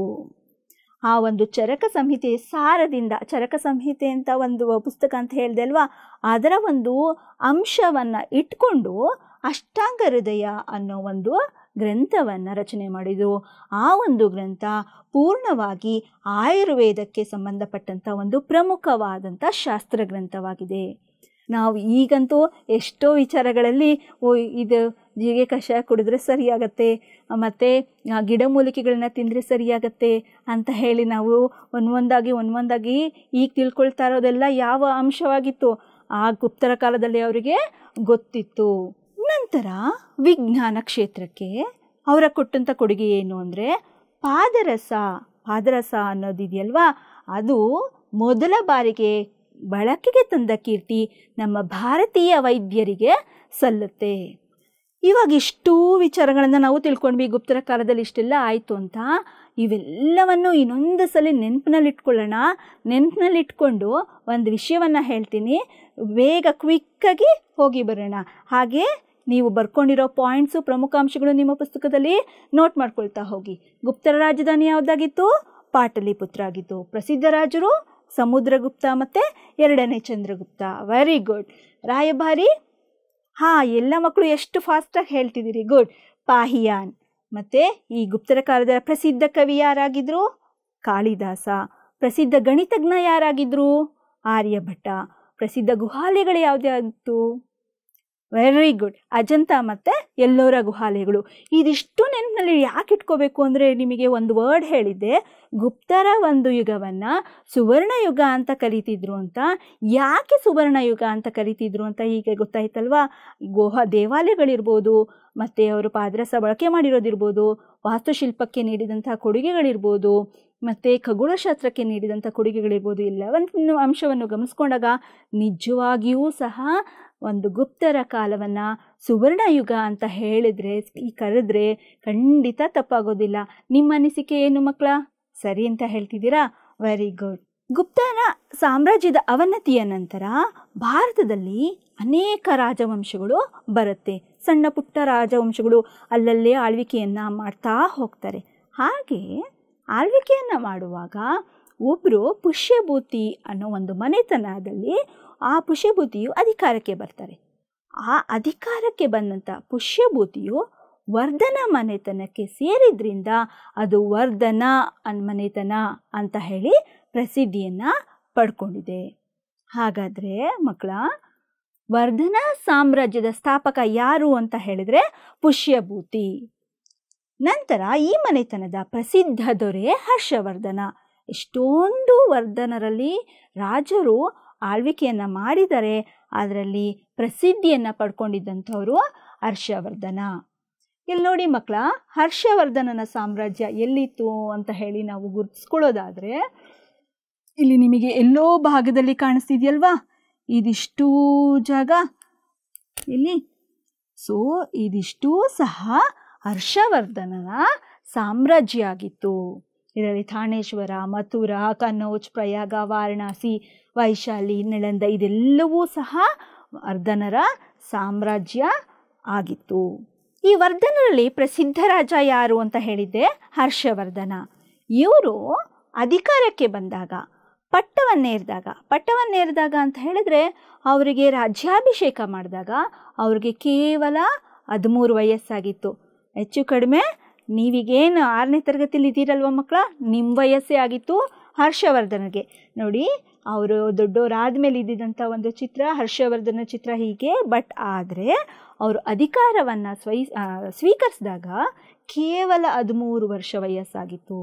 ಆ ಒಂದು ಚರಕ ಸಂಹಿತೆ ಸಾರದಿಂದ ಚರಕ ಸಂಹಿತೆ ಅಂತ ಒಂದು ಪುಸ್ತಕ ಅಂತ ಹೇಳಿದೆ ಅಲ್ವಾ ಅದರ ಒಂದು ಅಂಶವನ್ನು ಇಟ್ಕೊಂಡು ಅಷ್ಟಾಂಗ ಹೃದಯ ಅನ್ನೋ ಒಂದು ಗ್ರಂಥವನ್ನು ರಚನೆ ಮಾಡಿದರು ಆ ಒಂದು ಗ್ರಂಥ ಪೂರ್ಣವಾಗಿ ಆಯುರ್ವೇದಕ್ಕೆ ಸಂಬಂಧಪಟ್ಟಂಥ ಒಂದು ಪ್ರಮುಖವಾದಂಥ ಶಾಸ್ತ್ರ ಗ್ರಂಥವಾಗಿದೆ ನಾವು ಈಗಂತೂ ಎಷ್ಟೋ ವಿಚಾರಗಳಲ್ಲಿ ಓ ಇದು ಜೀರಿಗೆ ಕಷಾಯ ಕುಡಿದ್ರೆ ಸರಿಯಾಗತ್ತೆ ಮತ್ತು ಗಿಡಮೂಲಿಕೆಗಳನ್ನ ತಿಂದರೆ ಸರಿಯಾಗತ್ತೆ ಅಂತ ಹೇಳಿ ನಾವು ಒಂದೊಂದಾಗಿ ಒಂದೊಂದಾಗಿ ಈಗ ತಿಳ್ಕೊಳ್ತಾ ಇರೋದೆಲ್ಲ ಯಾವ ಅಂಶವಾಗಿತ್ತು ಆ ಗುಪ್ತರ ಕಾಲದಲ್ಲಿ ಅವರಿಗೆ ಗೊತ್ತಿತ್ತು ನಂತರ ವಿಜ್ಞಾನ ಕ್ಷೇತ್ರಕ್ಕೆ ಅವರ ಕೊಟ್ಟಂಥ ಕೊಡುಗೆ ಏನು ಅಂದರೆ ಪಾದರಸ ಪಾದರಸ ಅನ್ನೋದಿದೆಯಲ್ವಾ ಅದು ಮೊದಲ ಬಾರಿಗೆ ಬಳಕೆಗೆ ತಂದ ಕೀರ್ತಿ ನಮ್ಮ ಭಾರತೀಯ ವೈದ್ಯರಿಗೆ ಸಲ್ಲುತ್ತೆ ಇವಾಗ ಇಷ್ಟೂ ವಿಚಾರಗಳನ್ನು ನಾವು ತಿಳ್ಕೊಂಡ್ವಿ ಗುಪ್ತರ ಕಾಲದಲ್ಲಿ ಇಷ್ಟೆಲ್ಲ ಆಯಿತು ಅಂತ ಇವೆಲ್ಲವನ್ನು ಇನ್ನೊಂದು ಸಲ ನೆನಪಿನಲ್ಲಿಟ್ಕೊಳ್ಳೋಣ ನೆನಪಿನಲ್ಲಿಟ್ಕೊಂಡು ಒಂದು ವಿಷಯವನ್ನು ಹೇಳ್ತೀನಿ ಬೇಗ ಕ್ವಿಕ್ಕಾಗಿ ಹೋಗಿ ಬರೋಣ ಹಾಗೆ ನೀವು ಬರ್ಕೊಂಡಿರೋ ಪಾಯಿಂಟ್ಸು ಪ್ರಮುಖ ಅಂಶಗಳು ನಿಮ್ಮ ಪುಸ್ತಕದಲ್ಲಿ ನೋಟ್ ಮಾಡ್ಕೊಳ್ತಾ ಹೋಗಿ ಗುಪ್ತರ ರಾಜಧಾನಿ ಯಾವುದಾಗಿತ್ತು ಪಾಟಲಿಪುತ್ರ ಆಗಿತ್ತು ಪ್ರಸಿದ್ಧ ರಾಜರು ಸಮುದ್ರಗುಪ್ತ ಮತ್ತು ಎರಡನೇ ಚಂದ್ರಗುಪ್ತ ವೆರಿ ಗುಡ್ ರಾಯಭಾರಿ ಹಾಂ ಎಲ್ಲ ಮಕ್ಕಳು ಎಷ್ಟು ಫಾಸ್ಟಾಗಿ ಹೇಳ್ತಿದ್ದೀರಿ ಗುಡ್ ಪಾಹಿಯಾನ್ ಮತ್ತು ಈ ಗುಪ್ತರ ಕಾಲದ ಪ್ರಸಿದ್ಧ ಕವಿ ಯಾರಾಗಿದ್ರು ಕಾಳಿದಾಸ ಪ್ರಸಿದ್ಧ ಗಣಿತಜ್ಞ ಯಾರಾಗಿದ್ರು ಆರ್ಯಭಟ ಪ್ರಸಿದ್ಧ ಗುಹಾಲೆಗಳು ಯಾವುದ್ಯಾವುದು ವೆರಿ ಗುಡ್ ಅಜಂತ ಮತ್ತು ಎಲ್ಲೋರ ಗುಹಾಲೆಗಳು ಇದಿಷ್ಟು ನೆನಪಿನಲ್ಲಿ ಯಾಕೆ ಇಟ್ಕೋಬೇಕು ಅಂದರೆ ನಿಮಗೆ ಒಂದು ವರ್ಡ್ ಹೇಳಿದ್ದೆ ಗುಪ್ತರ ಒಂದು ಯುಗವನ್ನು ಸುವರ್ಣ ಯುಗ ಅಂತ ಕರಿತಿದ್ರು ಅಂತ ಯಾಕೆ ಸುವರ್ಣ ಯುಗ ಅಂತ ಕರಿತಿದ್ರು ಅಂತ ಹೀಗೆ ಗೊತ್ತಾಯ್ತಲ್ವಾ ಗುಹಾ ದೇವಾಲಯಗಳಿರ್ಬೋದು ಮತ್ತು ಅವರು ಪಾದರಸ ಬಳಕೆ ಮಾಡಿರೋದಿರ್ಬೋದು ವಾಸ್ತುಶಿಲ್ಪಕ್ಕೆ ನೀಡಿದಂಥ ಕೊಡುಗೆಗಳಿರ್ಬೋದು ಮತ್ತು ಖಗೋಳಶಾಸ್ತ್ರಕ್ಕೆ ನೀಡಿದಂಥ ಕೊಡುಗೆಗಳಿರ್ಬೋದು ಎಲ್ಲ ಒಂದು ಅಂಶವನ್ನು ಗಮನಿಸ್ಕೊಂಡಾಗ ನಿಜವಾಗಿಯೂ ಸಹ ಒಂದು ಗುಪ್ತರ ಕಾಲವನ್ನು ಸುವರ್ಣ ಯುಗ ಅಂತ ಹೇಳಿದ್ರೆ ಈ ಕರೆದ್ರೆ ಖಂಡಿತ ತಪ್ಪಾಗೋದಿಲ್ಲ ನಿಮ್ಮ ಅನಿಸಿಕೆ ಏನು ಮಕ್ಕಳ ಸರಿ ಅಂತ ಹೇಳ್ತಿದ್ದೀರಾ ವೆರಿ ಗುಡ್ ಗುಪ್ತನ ಸಾಮ್ರಾಜ್ಯದ ಅವನತಿಯ ನಂತರ ಭಾರತದಲ್ಲಿ ಅನೇಕ ರಾಜವಂಶಗಳು ಬರುತ್ತೆ ಸಣ್ಣ ಪುಟ್ಟ ರಾಜವಂಶಗಳು ಅಲ್ಲಲ್ಲೇ ಆಳ್ವಿಕೆಯನ್ನು ಮಾಡ್ತಾ ಹೋಗ್ತಾರೆ ಹಾಗೆ ಆಳ್ವಿಕೆಯನ್ನು ಮಾಡುವಾಗ ಒಬ್ಬರು ಪುಷ್ಯಭೂತಿ ಅನ್ನೋ ಒಂದು ಮನೆತನದಲ್ಲಿ ಆ ಪುಷ್ಯಭೂತಿಯು ಅಧಿಕಾರಕ್ಕೆ ಬರ್ತಾರೆ ಆ ಅಧಿಕಾರಕ್ಕೆ ಬಂದಂಥ ಪುಷ್ಯಭೂತಿಯು ವರ್ಧನ ಮನೆತನಕ್ಕೆ ಸೇರಿದ್ರಿಂದ ಅದು ವರ್ಧನ ಅನ್ ಮನೆತನ ಅಂತ ಹೇಳಿ ಪ್ರಸಿದ್ಧಿಯನ್ನು ಪಡ್ಕೊಂಡಿದೆ ಹಾಗಾದರೆ ಮಕ್ಕಳ ವರ್ಧನ ಸಾಮ್ರಾಜ್ಯದ ಸ್ಥಾಪಕ ಯಾರು ಅಂತ ಹೇಳಿದರೆ ಪುಷ್ಯಭೂತಿ ನಂತರ ಈ ಮನೆತನದ ಪ್ರಸಿದ್ಧ ದೊರೆ ಹರ್ಷವರ್ಧನ ಎಷ್ಟೊಂದು ವರ್ಧನರಲ್ಲಿ ರಾಜರು ಆಳ್ವಿಕೆಯನ್ನು ಮಾಡಿದರೆ ಅದರಲ್ಲಿ ಪ್ರಸಿದ್ಧಿಯನ್ನು ಪಡ್ಕೊಂಡಿದ್ದಂಥವರು ಹರ್ಷವರ್ಧನ ಇಲ್ಲಿ ನೋಡಿ ಮಕ್ಕಳ ಹರ್ಷವರ್ಧನನ ಸಾಮ್ರಾಜ್ಯ ಎಲ್ಲಿತ್ತು ಅಂತ ಹೇಳಿ ನಾವು ಗುರುತಿಸ್ಕೊಳ್ಳೋದಾದರೆ ಇಲ್ಲಿ ನಿಮಗೆ ಎಲ್ಲೋ ಭಾಗದಲ್ಲಿ ಕಾಣಿಸ್ತಿದೆಯಲ್ವಾ ಇದಿಷ್ಟೂ ಜಾಗ ಇಲ್ಲಿ ಸೊ ಇದಿಷ್ಟೂ ಸಹ ಹರ್ಷವರ್ಧನನ ಸಾಮ್ರಾಜ್ಯ ಆಗಿತ್ತು ಇದರಲ್ಲಿ ಥಾಣೇಶ್ವರ ಮಥುರಾ ಕನ್ನೌಜ್ ಪ್ರಯಾಗ ವಾರಣಾಸಿ ವೈಶಾಲಿ ನಳಂದ ಇದೆಲ್ಲವೂ ಸಹ ವರ್ಧನರ ಸಾಮ್ರಾಜ್ಯ ಆಗಿತ್ತು ಈ ವರ್ಧನರಲ್ಲಿ ಪ್ರಸಿದ್ಧ ರಾಜ ಯಾರು ಅಂತ ಹೇಳಿದ್ದೆ ಹರ್ಷವರ್ಧನ ಇವರು ಅಧಿಕಾರಕ್ಕೆ ಬಂದಾಗ ಪಟ್ಟವನ್ನೇರಿದಾಗ ಪಟ್ಟವನ್ನೇರಿದಾಗ ಅಂತ ಹೇಳಿದ್ರೆ ಅವರಿಗೆ ರಾಜ್ಯಾಭಿಷೇಕ ಮಾಡಿದಾಗ ಅವ್ರಿಗೆ ಕೇವಲ ಹದಿಮೂರು ವಯಸ್ಸಾಗಿತ್ತು ಹೆಚ್ಚು ಕಡಿಮೆ ನೀವೀಗೇನು ಆರನೇ ತರಗತಿಲಿ ಇದ್ದೀರಲ್ವ ಮಕ್ಕಳ ನಿಮ್ಮ ವಯಸ್ಸೇ ಆಗಿತ್ತು ಹರ್ಷವರ್ಧನ್ಗೆ ನೋಡಿ ಅವರು ದೊಡ್ಡವರಾದ ಮೇಲೆ ಇದ್ದಿದ್ದಂಥ ಒಂದು ಚಿತ್ರ ಹರ್ಷವರ್ಧನ ಚಿತ್ರ ಹೀಗೆ ಬಟ್ ಆದರೆ ಅವರು ಅಧಿಕಾರವನ್ನು ಸ್ವೈ ಸ್ವೀಕರಿಸಿದಾಗ ಕೇವಲ ಹದಿಮೂರು ವರ್ಷ ವಯಸ್ಸಾಗಿತ್ತು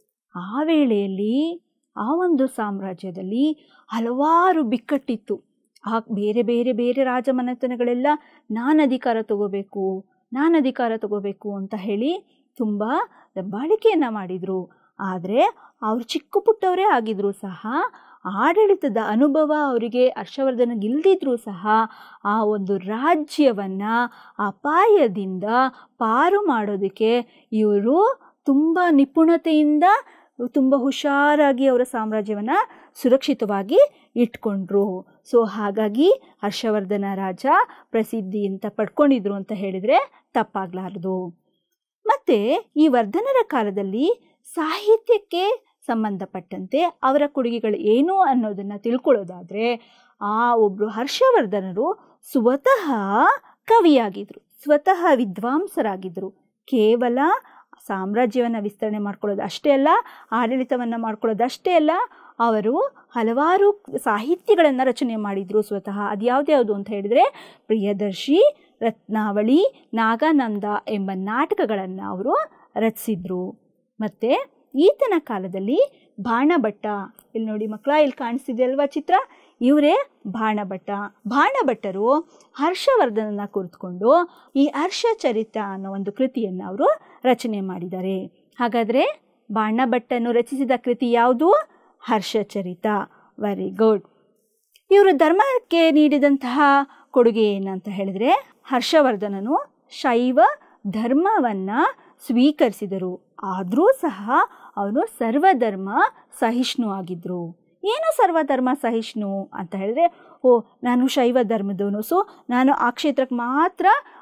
ಆ ವೇಳೆಯಲ್ಲಿ ಆ ಒಂದು ಸಾಮ್ರಾಜ್ಯದಲ್ಲಿ ಹಲವಾರು ಬಿಕ್ಕಟ್ಟಿತ್ತು ಆ ಬೇರೆ ಬೇರೆ ಬೇರೆ ರಾಜಮನೆತನಗಳೆಲ್ಲ ನಾನು ಅಧಿಕಾರ ತಗೋಬೇಕು ನಾನು ಅಧಿಕಾರ ತಗೋಬೇಕು ಅಂತ ಹೇಳಿ ತುಂಬ ದಬ್ಬಾಳಿಕೆಯನ್ನು ಮಾಡಿದರು ಆದರೆ ಅವ್ರು ಚಿಕ್ಕ ಪುಟ್ಟವರೇ ಆಗಿದ್ರೂ ಸಹ ಆಡಳಿತದ ಅನುಭವ ಅವರಿಗೆ ಹರ್ಷವರ್ಧನಗಿಲ್ದಿದ್ರೂ ಸಹ ಆ ಒಂದು ರಾಜ್ಯವನ್ನು ಅಪಾಯದಿಂದ ಪಾರು ಮಾಡೋದಕ್ಕೆ ಇವರು ತುಂಬ ನಿಪುಣತೆಯಿಂದ ತುಂಬ ಹುಷಾರಾಗಿ ಅವರ ಸಾಮ್ರಾಜ್ಯವನ್ನು ಸುರಕ್ಷಿತವಾಗಿ ಇಟ್ಕೊಂಡ್ರು ಸೊ ಹಾಗಾಗಿ ಹರ್ಷವರ್ಧನ ರಾಜ ಪ್ರಸಿದ್ಧಿ ಅಂತ ಪಡ್ಕೊಂಡಿದ್ರು ಅಂತ ಹೇಳಿದರೆ ತಪ್ಪಾಗಲಾರದು ಮತ್ತು ಈ ವರ್ಧನರ ಕಾಲದಲ್ಲಿ ಸಾಹಿತ್ಯಕ್ಕೆ ಸಂಬಂಧಪಟ್ಟಂತೆ ಅವರ ಕೊಡುಗೆಗಳು ಏನು ಅನ್ನೋದನ್ನು ತಿಳ್ಕೊಳ್ಳೋದಾದರೆ ಆ ಒಬ್ಬರು ಹರ್ಷವರ್ಧನರು ಸ್ವತಃ ಕವಿಯಾಗಿದ್ದರು ಸ್ವತಃ ವಿದ್ವಾಂಸರಾಗಿದ್ದರು ಕೇವಲ ಸಾಮ್ರಾಜ್ಯವನ್ನು ವಿಸ್ತರಣೆ ಮಾಡ್ಕೊಳ್ಳೋದು ಅಷ್ಟೇ ಅಲ್ಲ ಆಡಳಿತವನ್ನು ಮಾಡ್ಕೊಳ್ಳೋದು ಅಷ್ಟೇ ಅಲ್ಲ ಅವರು ಹಲವಾರು ಸಾಹಿತ್ಯಗಳನ್ನು ರಚನೆ ಮಾಡಿದರು ಸ್ವತಃ ಅದು ಯಾವ್ದ್ಯಾವುದು ಅಂತ ಹೇಳಿದರೆ ಪ್ರಿಯದರ್ಶಿ ರತ್ನಾವಳಿ ನಾಗಾನಂದ ಎಂಬ ನಾಟಕಗಳನ್ನು ಅವರು ರಚಿಸಿದ್ರು ಮತ್ತು ಈತನ ಕಾಲದಲ್ಲಿ ಬಾಣಭಟ್ಟ ಇಲ್ಲಿ ನೋಡಿ ಮಕ್ಕಳ ಇಲ್ಲಿ ಕಾಣಿಸ್ತಿದೆ ಅಲ್ವಾ ಚಿತ್ರ ಇವರೇ ಬಾಣಭಟ್ಟ ಬಾಣಭಟ್ಟರು ಹರ್ಷವರ್ಧನನ ಕುರಿತುಕೊಂಡು ಈ ಹರ್ಷಚರಿತ ಅನ್ನೋ ಒಂದು ಕೃತಿಯನ್ನು ಅವರು ರಚನೆ ಮಾಡಿದ್ದಾರೆ ಹಾಗಾದರೆ ಬಾಣಭಟ್ಟನು ರಚಿಸಿದ ಕೃತಿ ಯಾವುದು ಹರ್ಷಚರಿತ ವೆರಿ ಗುಡ್ ಇವರು ಧರ್ಮಕ್ಕೆ ನೀಡಿದಂತಹ ಕೊಡುಗೆ ಏನಂತ ಹೇಳಿದರೆ ಹರ್ಷವರ್ಧನನು ಶೈವ ಧರ್ಮವನ್ನು ಸ್ವೀಕರಿಸಿದರು ಆದರೂ ಸಹ ಅವನು ಸರ್ವಧರ್ಮ ಸಹಿಷ್ಣು ಆಗಿದ್ದರು ಏನು ಸರ್ವಧರ್ಮ ಸಹಿಷ್ಣು ಅಂತ ಹೇಳಿದ್ರೆ ಓ ನಾನು ಶೈವ ಧರ್ಮದವನು ಸೊ ನಾನು ಆ ಕ್ಷೇತ್ರಕ್ಕೆ ಮಾತ್ರ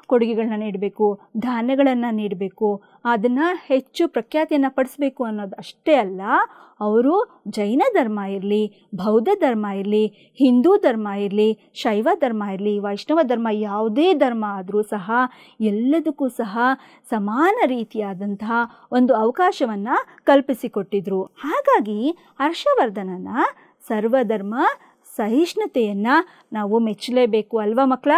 ಕೊಡುಗೆಗಳನ್ನ ನೀಡಬೇಕು ಧಾನ್ಯಗಳನ್ನು ನೀಡಬೇಕು ಅದನ್ನು ಹೆಚ್ಚು ಪ್ರಖ್ಯಾತಿಯನ್ನು ಪಡಿಸ್ಬೇಕು ಅನ್ನೋದು ಅಷ್ಟೇ ಅಲ್ಲ ಅವರು ಜೈನ ಧರ್ಮ ಇರಲಿ ಬೌದ್ಧ ಧರ್ಮ ಇರಲಿ ಹಿಂದೂ ಧರ್ಮ ಇರಲಿ ಶೈವ ಧರ್ಮ ಇರಲಿ ವೈಷ್ಣವ ಧರ್ಮ ಯಾವುದೇ ಧರ್ಮ ಆದರೂ ಸಹ ಎಲ್ಲದಕ್ಕೂ ಸಹ ಸಮಾನ ರೀತಿಯಾದಂತಹ ಒಂದು ಅವಕಾಶವನ್ನು ಕಲ್ಪಿಸಿಕೊಟ್ಟಿದ್ರು ಹಾಗಾಗಿ ಹರ್ಷವರ್ಧನನ ಸರ್ವಧರ್ಮ ಸಹಿಷ್ಣುತೆಯನ್ನು ನಾವು ಮೆಚ್ಚಲೇಬೇಕು ಅಲ್ವಾ ಮಕ್ಕಳ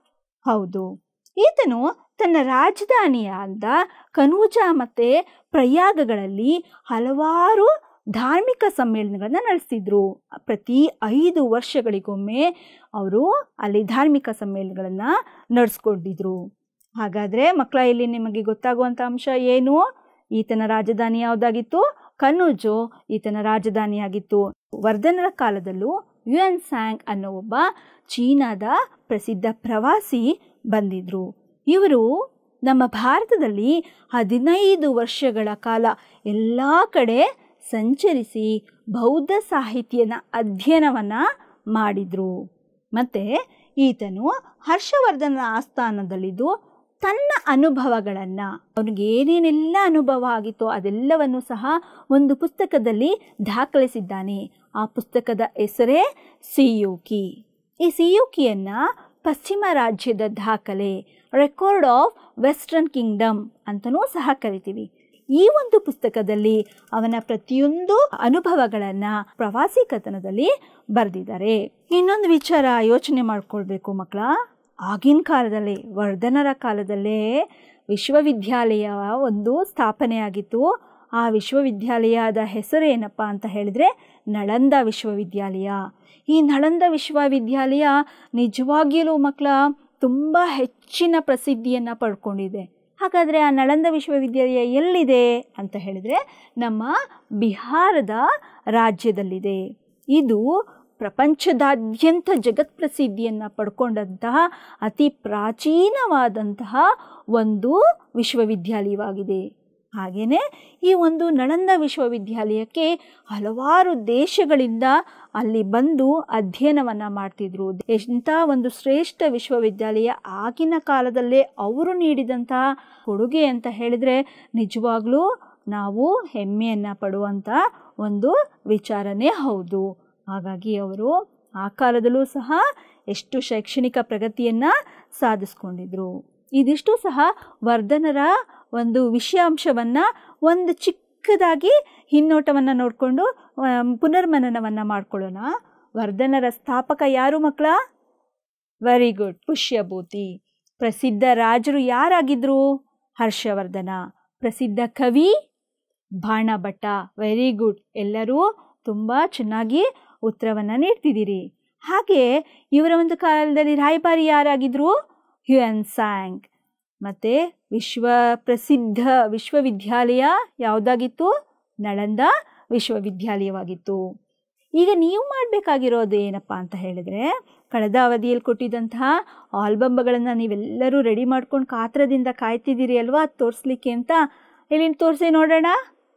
ಹೌದು ಈತನು ತನ್ನ ರಾಜಧಾನಿಯಾದ ಕನೂಜ ಮತ್ತು ಪ್ರಯಾಗಗಳಲ್ಲಿ ಹಲವಾರು ಧಾರ್ಮಿಕ ಸಮ್ಮೇಳನಗಳನ್ನ ನಡೆಸ್ತಿದ್ರು ಪ್ರತಿ ಐದು ವರ್ಷಗಳಿಗೊಮ್ಮೆ ಅವರು ಅಲ್ಲಿ ಧಾರ್ಮಿಕ ಸಮ್ಮೇಳನಗಳನ್ನು ನಡೆಸ್ಕೊಂಡಿದ್ರು ಹಾಗಾದರೆ ಮಕ್ಕಳ ಇಲ್ಲಿ ನಿಮಗೆ ಗೊತ್ತಾಗುವಂಥ ಅಂಶ ಏನು ಈತನ ರಾಜಧಾನಿ ಯಾವುದಾಗಿತ್ತು ಕನೂಜು ಈತನ ರಾಜಧಾನಿಯಾಗಿತ್ತು ವರ್ಧನರ ಕಾಲದಲ್ಲೂ ಯುಎನ್ ಸ್ಯಾಂಗ್ ಅನ್ನೋ ಒಬ್ಬ ಚೀನಾದ ಪ್ರಸಿದ್ಧ ಪ್ರವಾಸಿ ಬಂದಿದ್ರು ಇವರು ನಮ್ಮ ಭಾರತದಲ್ಲಿ ಹದಿನೈದು ವರ್ಷಗಳ ಕಾಲ ಎಲ್ಲ ಕಡೆ ಸಂಚರಿಸಿ ಬೌದ್ಧ ಸಾಹಿತ್ಯನ ಅಧ್ಯಯನವನ್ನು ಮಾಡಿದರು ಮತ್ತು ಈತನು ಹರ್ಷವರ್ಧನ ಆಸ್ಥಾನದಲ್ಲಿದ್ದು ತನ್ನ ಅನುಭವಗಳನ್ನು ಅವನಿಗೆ ಏನೇನೆಲ್ಲ ಅನುಭವ ಆಗಿತ್ತೋ ಅದೆಲ್ಲವನ್ನು ಸಹ ಒಂದು ಪುಸ್ತಕದಲ್ಲಿ ದಾಖಲಿಸಿದ್ದಾನೆ ಆ ಪುಸ್ತಕದ ಹೆಸರೇ ಸಿಯುಕಿ ಈ ಸಿಯುಕಿಯನ್ನು ಪಶ್ಚಿಮ ರಾಜ್ಯದ ದಾಖಲೆ ರೆಕಾರ್ಡ್ ಆಫ್ ವೆಸ್ಟರ್ನ್ ಕಿಂಗ್ಡಮ್ ಅಂತಲೂ ಸಹ ಕರಿತೀವಿ ಈ ಒಂದು ಪುಸ್ತಕದಲ್ಲಿ ಅವನ ಪ್ರತಿಯೊಂದು ಅನುಭವಗಳನ್ನು ಪ್ರವಾಸಿ ಕಥನದಲ್ಲಿ ಬರೆದಿದ್ದಾರೆ ಇನ್ನೊಂದು ವಿಚಾರ ಯೋಚನೆ ಮಾಡ್ಕೊಳ್ಬೇಕು ಮಕ್ಕಳ ಆಗಿನ ಕಾಲದಲ್ಲಿ ವರ್ಧನರ ಕಾಲದಲ್ಲೇ ವಿಶ್ವವಿದ್ಯಾಲಯ ಒಂದು ಸ್ಥಾಪನೆಯಾಗಿತ್ತು ಆ ವಿಶ್ವವಿದ್ಯಾಲಯದ ಹೆಸರು ಏನಪ್ಪ ಅಂತ ಹೇಳಿದರೆ ನಳಂದ ವಿಶ್ವವಿದ್ಯಾಲಯ ಈ ನಳಂದ ವಿಶ್ವವಿದ್ಯಾಲಯ ನಿಜವಾಗಿಯೂ ಮಕ್ಕಳ ತುಂಬ ಹೆಚ್ಚಿನ ಪ್ರಸಿದ್ಧಿಯನ್ನು ಪಡ್ಕೊಂಡಿದೆ ಹಾಗಾದರೆ ಆ ನಳಂದ ವಿಶ್ವವಿದ್ಯಾಲಯ ಎಲ್ಲಿದೆ ಅಂತ ಹೇಳಿದರೆ ನಮ್ಮ ಬಿಹಾರದ ರಾಜ್ಯದಲ್ಲಿದೆ ಇದು ಪ್ರಪಂಚದಾದ್ಯಂತ ಜಗತ್ಪ್ರಸಿದ್ಧಿಯನ್ನು ಪಡ್ಕೊಂಡಂತಹ ಅತಿ ಪ್ರಾಚೀನವಾದಂತಹ ಒಂದು ವಿಶ್ವವಿದ್ಯಾಲಯವಾಗಿದೆ ಹಾಗೆಯೇ ಈ ಒಂದು ನಳಂದ ವಿಶ್ವವಿದ್ಯಾಲಯಕ್ಕೆ ಹಲವಾರು ದೇಶಗಳಿಂದ ಅಲ್ಲಿ ಬಂದು ಅಧ್ಯಯನವನ್ನು ಮಾಡ್ತಿದ್ರು ಎಂಥ ಒಂದು ಶ್ರೇಷ್ಠ ವಿಶ್ವವಿದ್ಯಾಲಯ ಆಗಿನ ಕಾಲದಲ್ಲೇ ಅವರು ನೀಡಿದಂತಹ ಕೊಡುಗೆ ಅಂತ ಹೇಳಿದರೆ ನಿಜವಾಗ್ಲೂ ನಾವು ಹೆಮ್ಮೆಯನ್ನು ಪಡುವಂಥ ಒಂದು ವಿಚಾರನೇ ಹೌದು ಹಾಗಾಗಿ ಅವರು ಆ ಕಾಲದಲ್ಲೂ ಸಹ ಎಷ್ಟು ಶೈಕ್ಷಣಿಕ ಪ್ರಗತಿಯನ್ನು ಸಾಧಿಸ್ಕೊಂಡಿದ್ರು ಇದಿಷ್ಟು ಸಹ ವರ್ಧನರ ಒಂದು ವಿಷಯಾಂಶವನ್ನು ಒಂದು ಚಿಕ್ಕದಾಗಿ ಹಿನ್ನೋಟವನ್ನು ನೋಡಿಕೊಂಡು ಪುನರ್ಮನನವನ್ನು ಮಾಡ್ಕೊಳ್ಳೋಣ ವರ್ಧನರ ಸ್ಥಾಪಕ ಯಾರು ಮಕ್ಕಳ ವೆರಿ ಗುಡ್ ಪುಷ್ಯಭೂತಿ ಪ್ರಸಿದ್ಧ ರಾಜರು ಯಾರಾಗಿದ್ರು ಹರ್ಷವರ್ಧನ ಪ್ರಸಿದ್ಧ ಕವಿ ಬಾಣಭಟ್ಟ ವೆರಿ ಗುಡ್ ಎಲ್ಲರೂ ತುಂಬ ಚೆನ್ನಾಗಿ ಉತ್ತರವನ್ನು ನೀಡ್ತಿದ್ದೀರಿ ಹಾಗೆ ಇವರ ಒಂದು ಕಾಲದಲ್ಲಿ ರಾಯಭಾರಿ ಯಾರಾಗಿದ್ರು ಹ್ಯುಯನ್ ಸ್ಯಾಂಗ್ ಮತ್ತು ವಿಶ್ವ ಪ್ರಸಿದ್ಧ ವಿಶ್ವವಿದ್ಯಾಲಯ ಯಾವುದಾಗಿತ್ತು ನಳಂದ ವಿಶ್ವವಿದ್ಯಾಲಯವಾಗಿತ್ತು ಈಗ ನೀವು ಮಾಡಬೇಕಾಗಿರೋದು ಏನಪ್ಪ ಅಂತ ಹೇಳಿದರೆ ಕಳೆದ ಅವಧಿಯಲ್ಲಿ ಕೊಟ್ಟಿದ್ದಂತಹ ಆಲ್ಬಮ್ಗಳನ್ನು ನೀವೆಲ್ಲರೂ ರೆಡಿ ಮಾಡ್ಕೊಂಡು ಕಾತ್ರದಿಂದ ಕಾಯ್ತಿದ್ದೀರಿ ಅಲ್ವಾ ಅದು ತೋರಿಸ್ಲಿಕ್ಕೆ ಅಂತ ಇಲ್ಲಿ ತೋರಿಸಿ ನೋಡೋಣ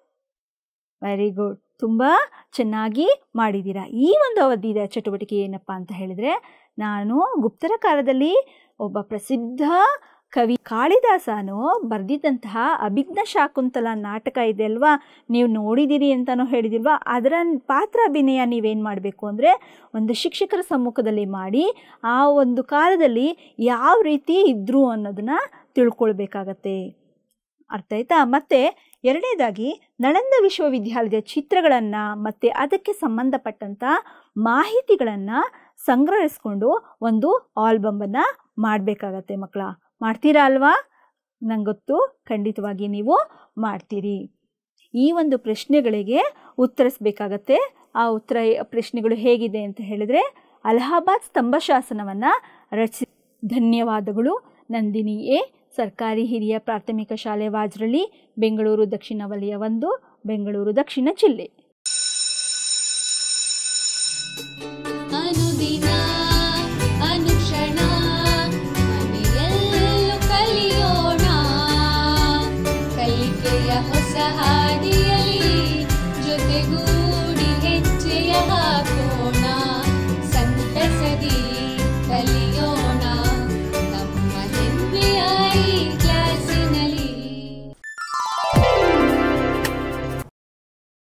ವೆರಿ ಗುಡ್ ತುಂಬ ಚೆನ್ನಾಗಿ ಮಾಡಿದ್ದೀರಾ ಈ ಒಂದು ಅವಧಿಯ ಚಟುವಟಿಕೆ ಏನಪ್ಪ ಅಂತ ಹೇಳಿದರೆ ನಾನು ಗುಪ್ತರ ಕಾಲದಲ್ಲಿ ಒಬ್ಬ ಪ್ರಸಿದ್ಧ ಕವಿ ಕಾಳಿದಾಸನು ಬರೆದಿದ್ದಂತಹ ಅಭಿಜ್ಞ ಶಾಕುಂತಲ ನಾಟಕ ಇದೆ ಅಲ್ವಾ ನೀವು ನೋಡಿದ್ದೀರಿ ಅಂತಲೂ ಹೇಳಿದಿಲ್ವಾ ಅದರ ಪಾತ್ರ ಅಭಿನಯ ನೀವೇನು ಮಾಡಬೇಕು ಅಂದರೆ ಒಂದು ಶಿಕ್ಷಕರ ಸಮ್ಮುಖದಲ್ಲಿ ಮಾಡಿ ಆ ಒಂದು ಕಾಲದಲ್ಲಿ ಯಾವ ರೀತಿ ಇದ್ದರು ಅನ್ನೋದನ್ನು ತಿಳ್ಕೊಳ್ಬೇಕಾಗತ್ತೆ ಅರ್ಥ ಆಯ್ತಾ ಮತ್ತು ಎರಡನೇದಾಗಿ ನಳಂದ ವಿಶ್ವವಿದ್ಯಾಲಯದ ಚಿತ್ರಗಳನ್ನು ಮತ್ತು ಅದಕ್ಕೆ ಸಂಬಂಧಪಟ್ಟಂಥ ಮಾಹಿತಿಗಳನ್ನು ಸಂಗ್ರಹಿಸ್ಕೊಂಡು ಒಂದು ಆಲ್ಬಮನ್ನು ಮಾಡಬೇಕಾಗತ್ತೆ ಮಕ್ಕಳ ಮಾಡ್ತೀರಾ ಅಲ್ವಾ ನಂಗೆ ಗೊತ್ತು ಖಂಡಿತವಾಗಿ ನೀವು ಮಾಡ್ತೀರಿ ಈ ಒಂದು ಪ್ರಶ್ನೆಗಳಿಗೆ ಉತ್ತರಿಸಬೇಕಾಗತ್ತೆ ಆ ಉತ್ತರ ಪ್ರಶ್ನೆಗಳು ಹೇಗಿದೆ ಅಂತ ಹೇಳಿದರೆ ಅಲಹಾಬಾದ್ ಸ್ತಂಭಶಾಸನವನ್ನು ರಚಿಸಿ ಧನ್ಯವಾದಗಳು ನಂದಿನಿ ಎ ಸರ್ಕಾರಿ ಹಿರಿಯ ಪ್ರಾಥಮಿಕ ಶಾಲೆ ವಾಜ್ರಳ್ಳಿ ಬೆಂಗಳೂರು ದಕ್ಷಿಣ ವಲಯ ಒಂದು ಬೆಂಗಳೂರು ದಕ್ಷಿಣ ಜಿಲ್ಲೆ ಅನುದಿನ